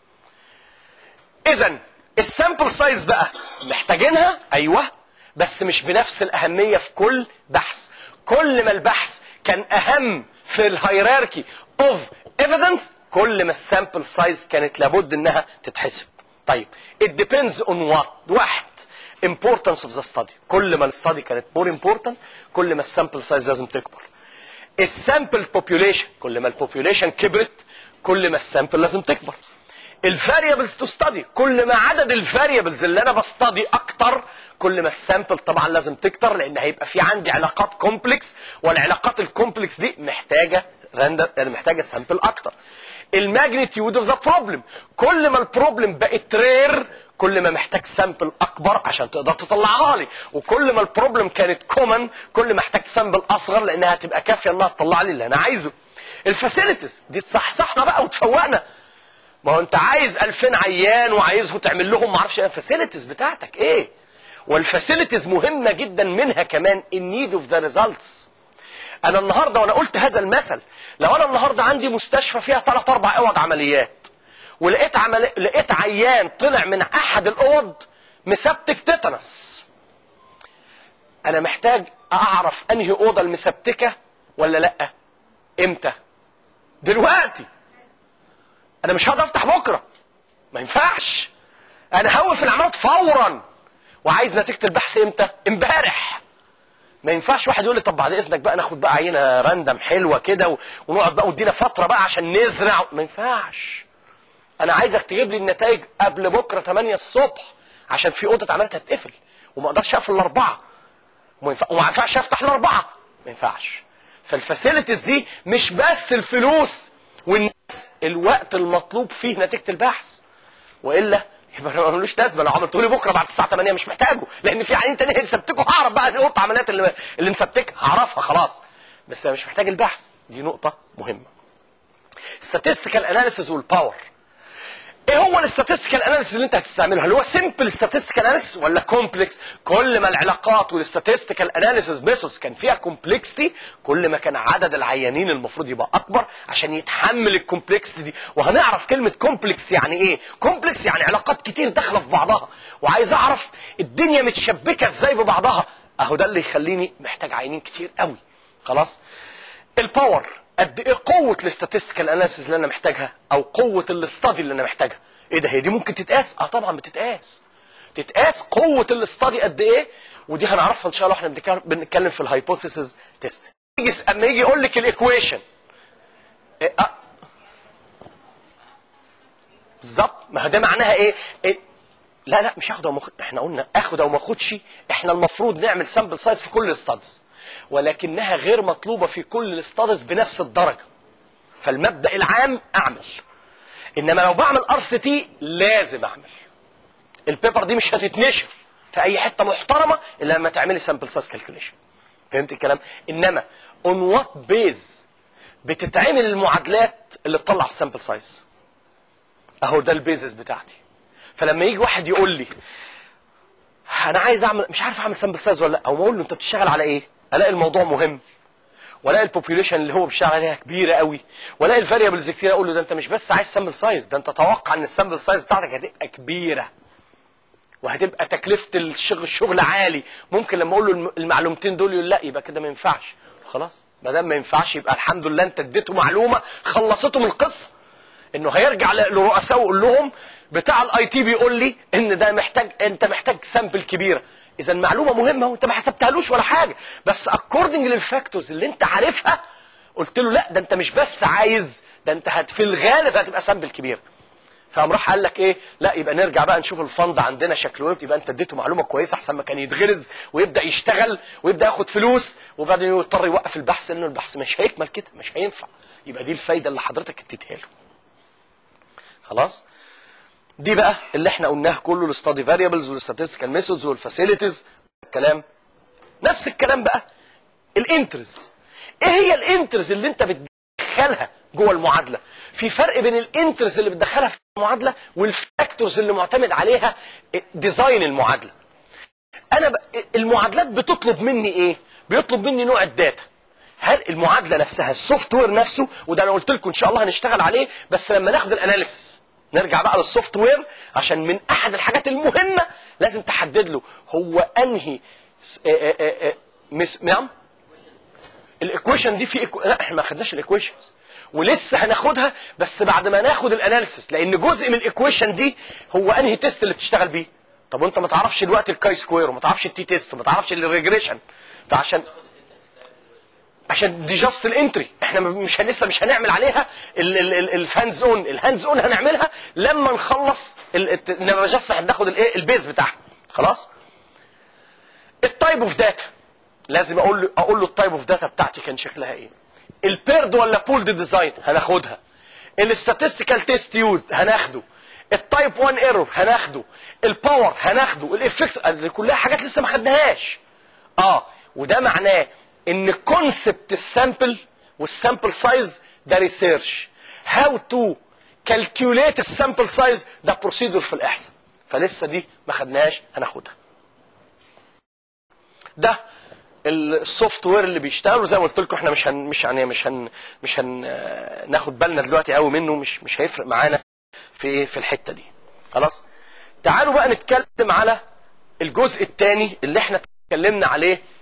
اذا السامبل سايز بقى محتاجينها ايوه بس مش بنفس الاهميه في كل بحث كل ما البحث كان اهم في الهيراركي اوف ايفيدنس كل ما السامبل سايز كانت لابد انها تتحسب طيب it depends on what واحد importance of the study كل ما الستادي كانت more important كل ما السامبل سايز لازم تكبر السامبل population كل ما البوبيوليشن كبرت كل ما السامبل لازم تكبر الفاريبلز تو ستادي كل ما عدد الفاريبلز اللي انا بستدي اكتر كل ما السامبل طبعا لازم تكتر لان هيبقى في عندي علاقات كومبلكس والعلاقات الكومبلكس دي محتاجه راندر محتاجه سامبل اكتر الماجنتيود اوف ذا بروبلم كل ما البروبلم بقت رير كل ما محتاج سامبل اكبر عشان تقدر تطلعها لي وكل ما البروبلم كانت كومن كل ما احتاج سامبل اصغر لانها هتبقى كافيه انها تطلع لي اللي انا عايزه الفاسيلتيز دي تصحصحنا بقى وتفوقنا ما هو انت عايز 2000 عيان وعايزه تعمل لهم ما اعرفش الفاسيلتيز بتاعتك ايه والفاسيلتيز مهمه جدا منها كمان النيد اوف ذا ريزلتس انا النهارده وانا قلت هذا المثل لو انا النهارده عندي مستشفى فيها ثلاث اربع اوض عمليات ولقيت عمل... لقيت عيان طلع من احد الاوض مسبتك تيتانس انا محتاج اعرف انهي اوضه المسبتكه ولا لا امتى دلوقتي انا مش هقدر افتح بكره ما ينفعش انا هوقف العمليات فورا وعايز نتيجه البحث امتى امبارح ما ينفعش واحد يقول لي طب بعد اذنك بقى ناخد بقى عينه راندم حلوه كده و- ونقعد بقى ودينا فتره بقى عشان نزرع ما ينفعش انا عايزك تجيب لي النتائج قبل بكره 8 الصبح عشان في اوضه عمليات هتقفل وما اقدرش اقفل الاربعه وما ينفع- وما ينفعش افتح الاربعه ما ينفعش فالفاسيلتيز دي مش بس الفلوس والناس الوقت المطلوب فيه نتيجه البحث والا يبقى انا ملوش لازمه لو عملته لي بكره بعد الساعه 8 مش محتاجه لان في عينين تانية هيسبتكوا هعرف بقى نقطه عمليات اللي اللي مسبتكها هعرفها خلاص بس انا مش محتاج البحث دي نقطه مهمه statistical analysis والباور ايه هو الاستاتستيكال اناليسيس اللي انت هتستعمله هل هو سمبل statistical اناليسيس ولا كومبلكس كل ما العلاقات والاستاتستيكال اناليسيس ميثودز كان فيها كومبلكسيتي كل ما كان عدد العيانين المفروض يبقى اكبر عشان يتحمل الكومبلكسيتي دي وهنعرف كلمه كومبلكس يعني ايه كومبلكس يعني علاقات كتير داخله في بعضها وعايز اعرف الدنيا متشبكه ازاي ببعضها اهو ده اللي يخليني محتاج عيانين كتير قوي خلاص الباور قد ايه قوه الاستاتستيكال اناليسيس اللي انا محتاجها او قوه الاستادي اللي انا محتاجها ايه ده هي دي ممكن تتقاس اه طبعا بتتقاس تتقاس قوه الاستادي قد ايه ودي هنعرفها ان شاء الله احنا بنتكلم- بنتكلم في الهايبوثيسز تيست يجي اما يجي يقول لك الايكويشن إيه آه. بالظبط ما هو ده معناها ايه, إيه؟ لا لا مش اخد او ماخد احنا قلنا اخد او ما اخدش احنا المفروض نعمل سامبل سايز في كل الستادز ولكنها غير مطلوبه في كل الستادز بنفس الدرجه فالمبدا العام اعمل انما لو بعمل ار سي تي لازم اعمل البيبر دي مش هتتنشر في اي حته محترمه الا لما تعملي سامبل سايز كالكوليشن فهمت الكلام انما اون وات بيز بتتعمل المعادلات اللي تطلع السامبل سايز اهو ده البيزس بتاعتي فلما يجي واحد يقول لي انا عايز اعمل مش عارف اعمل سامبل سايز ولا لا او اقول له انت بتشتغل على ايه الاقي الموضوع مهم والاقي البوبيوليشن اللي هو بيشتغل عليها كبيره قوي والاقي الفاريبلز كتير اقول له ده انت مش بس عايز سامبل سايز ده انت توقع ان السامبل سايز بتاعتك هتبقى كبيره وهتبقى تكلفه الشغل الشغل عالي ممكن لما اقول له الم- المعلومتين دول يقول لا يبقى كده ما ينفعش خلاص ما دام ما ينفعش يبقى الحمد لله انت اديته معلومه خلصته من القصه انه هيرجع ل- لرؤسائه ويقول لهم بتاع الاي تي بيقول لي ان ده محتاج انت محتاج سامبل كبيره اذا معلومه مهمه وانت ما حسبتهالوش ولا حاجه بس اكوردنج للفاكتورز اللي انت عارفها قلت له لا ده انت مش بس عايز ده انت هت في الغالب هتبقى سامبل كبيره فقام راح قال لك ايه لا يبقى نرجع بقى نشوف الفند عندنا شكله ايه يبقى انت اديته معلومه كويسه احسن ما كان يتغرز ويبدا يشتغل ويبدا ياخد فلوس وبعدين يضطر يوقف البحث لانه البحث مش هيكمل كده مش هينفع يبقى دي الفايده اللي حضرتك اديتها له خلاص دي بقى اللي احنا قلناه كله الاستادي فاريبلز والستاتستيكال ميثودز والفاسيلتيز الكلام نفس الكلام بقى الانترز ايه هي الانترز اللي انت بتدخلها جوه المعادله في فرق بين الانترز اللي بتدخلها في المعادله والفاكتورز اللي معتمد عليها ديزاين المعادله انا ب... المعادلات بتطلب مني ايه بيطلب مني نوع الداتا هل المعادله نفسها السوفت وير نفسه وده انا قلت لكم ان شاء الله هنشتغل عليه بس لما ناخد الاناليسيس نرجع بقى للسوفت وير عشان من احد الحاجات المهمه لازم تحدد له هو انهي س- آه، آه، آه، آه، مس... نعم الايكويشن دي في إيكو... لا احنا ما خدناش الايكويشنز ولسه هناخدها بس بعد ما ناخد الاناليسيس لان جزء من الايكويشن دي هو انهي تيست اللي بتشتغل بيه طب وانت ما تعرفش دلوقتي الكاي سكوير وما تعرفش التي تيست وما تعرفش الريجريشن فعشان عشان دي جاست الانتري احنا مش لسه مش هنعمل عليها الهاندز اون الهاندز اون هنعملها لما نخلص ال- الت- انما جاست هناخد الايه البيز بتاعها خلاص التايب اوف داتا لازم اقول له اقول له التايب اوف داتا بتاعتي كان شكلها ايه البيرد ولا بولد ديزاين هناخدها الاستاتستيكال تيست يوزد هناخده التايب 1 ايرور هناخده الباور هناخده الافكت دي كلها حاجات لسه ما خدناهاش اه وده معناه ان كونسبت السامبل والسامبل سايز ده ريسيرش هاو تو كالكيوليت السامبل سايز ده بروسيدور في الاحصاء فلسه دي ما خدناهاش هناخدها ده السوفت وير اللي بيشتغل وزي ما قلت لكم احنا مش هن مش يعني مش هن مش هن آه، ناخد بالنا دلوقتي قوي منه مش مش هيفرق معانا في ايه في الحته دي خلاص تعالوا بقى نتكلم على الجزء الثاني اللي احنا اتكلمنا عليه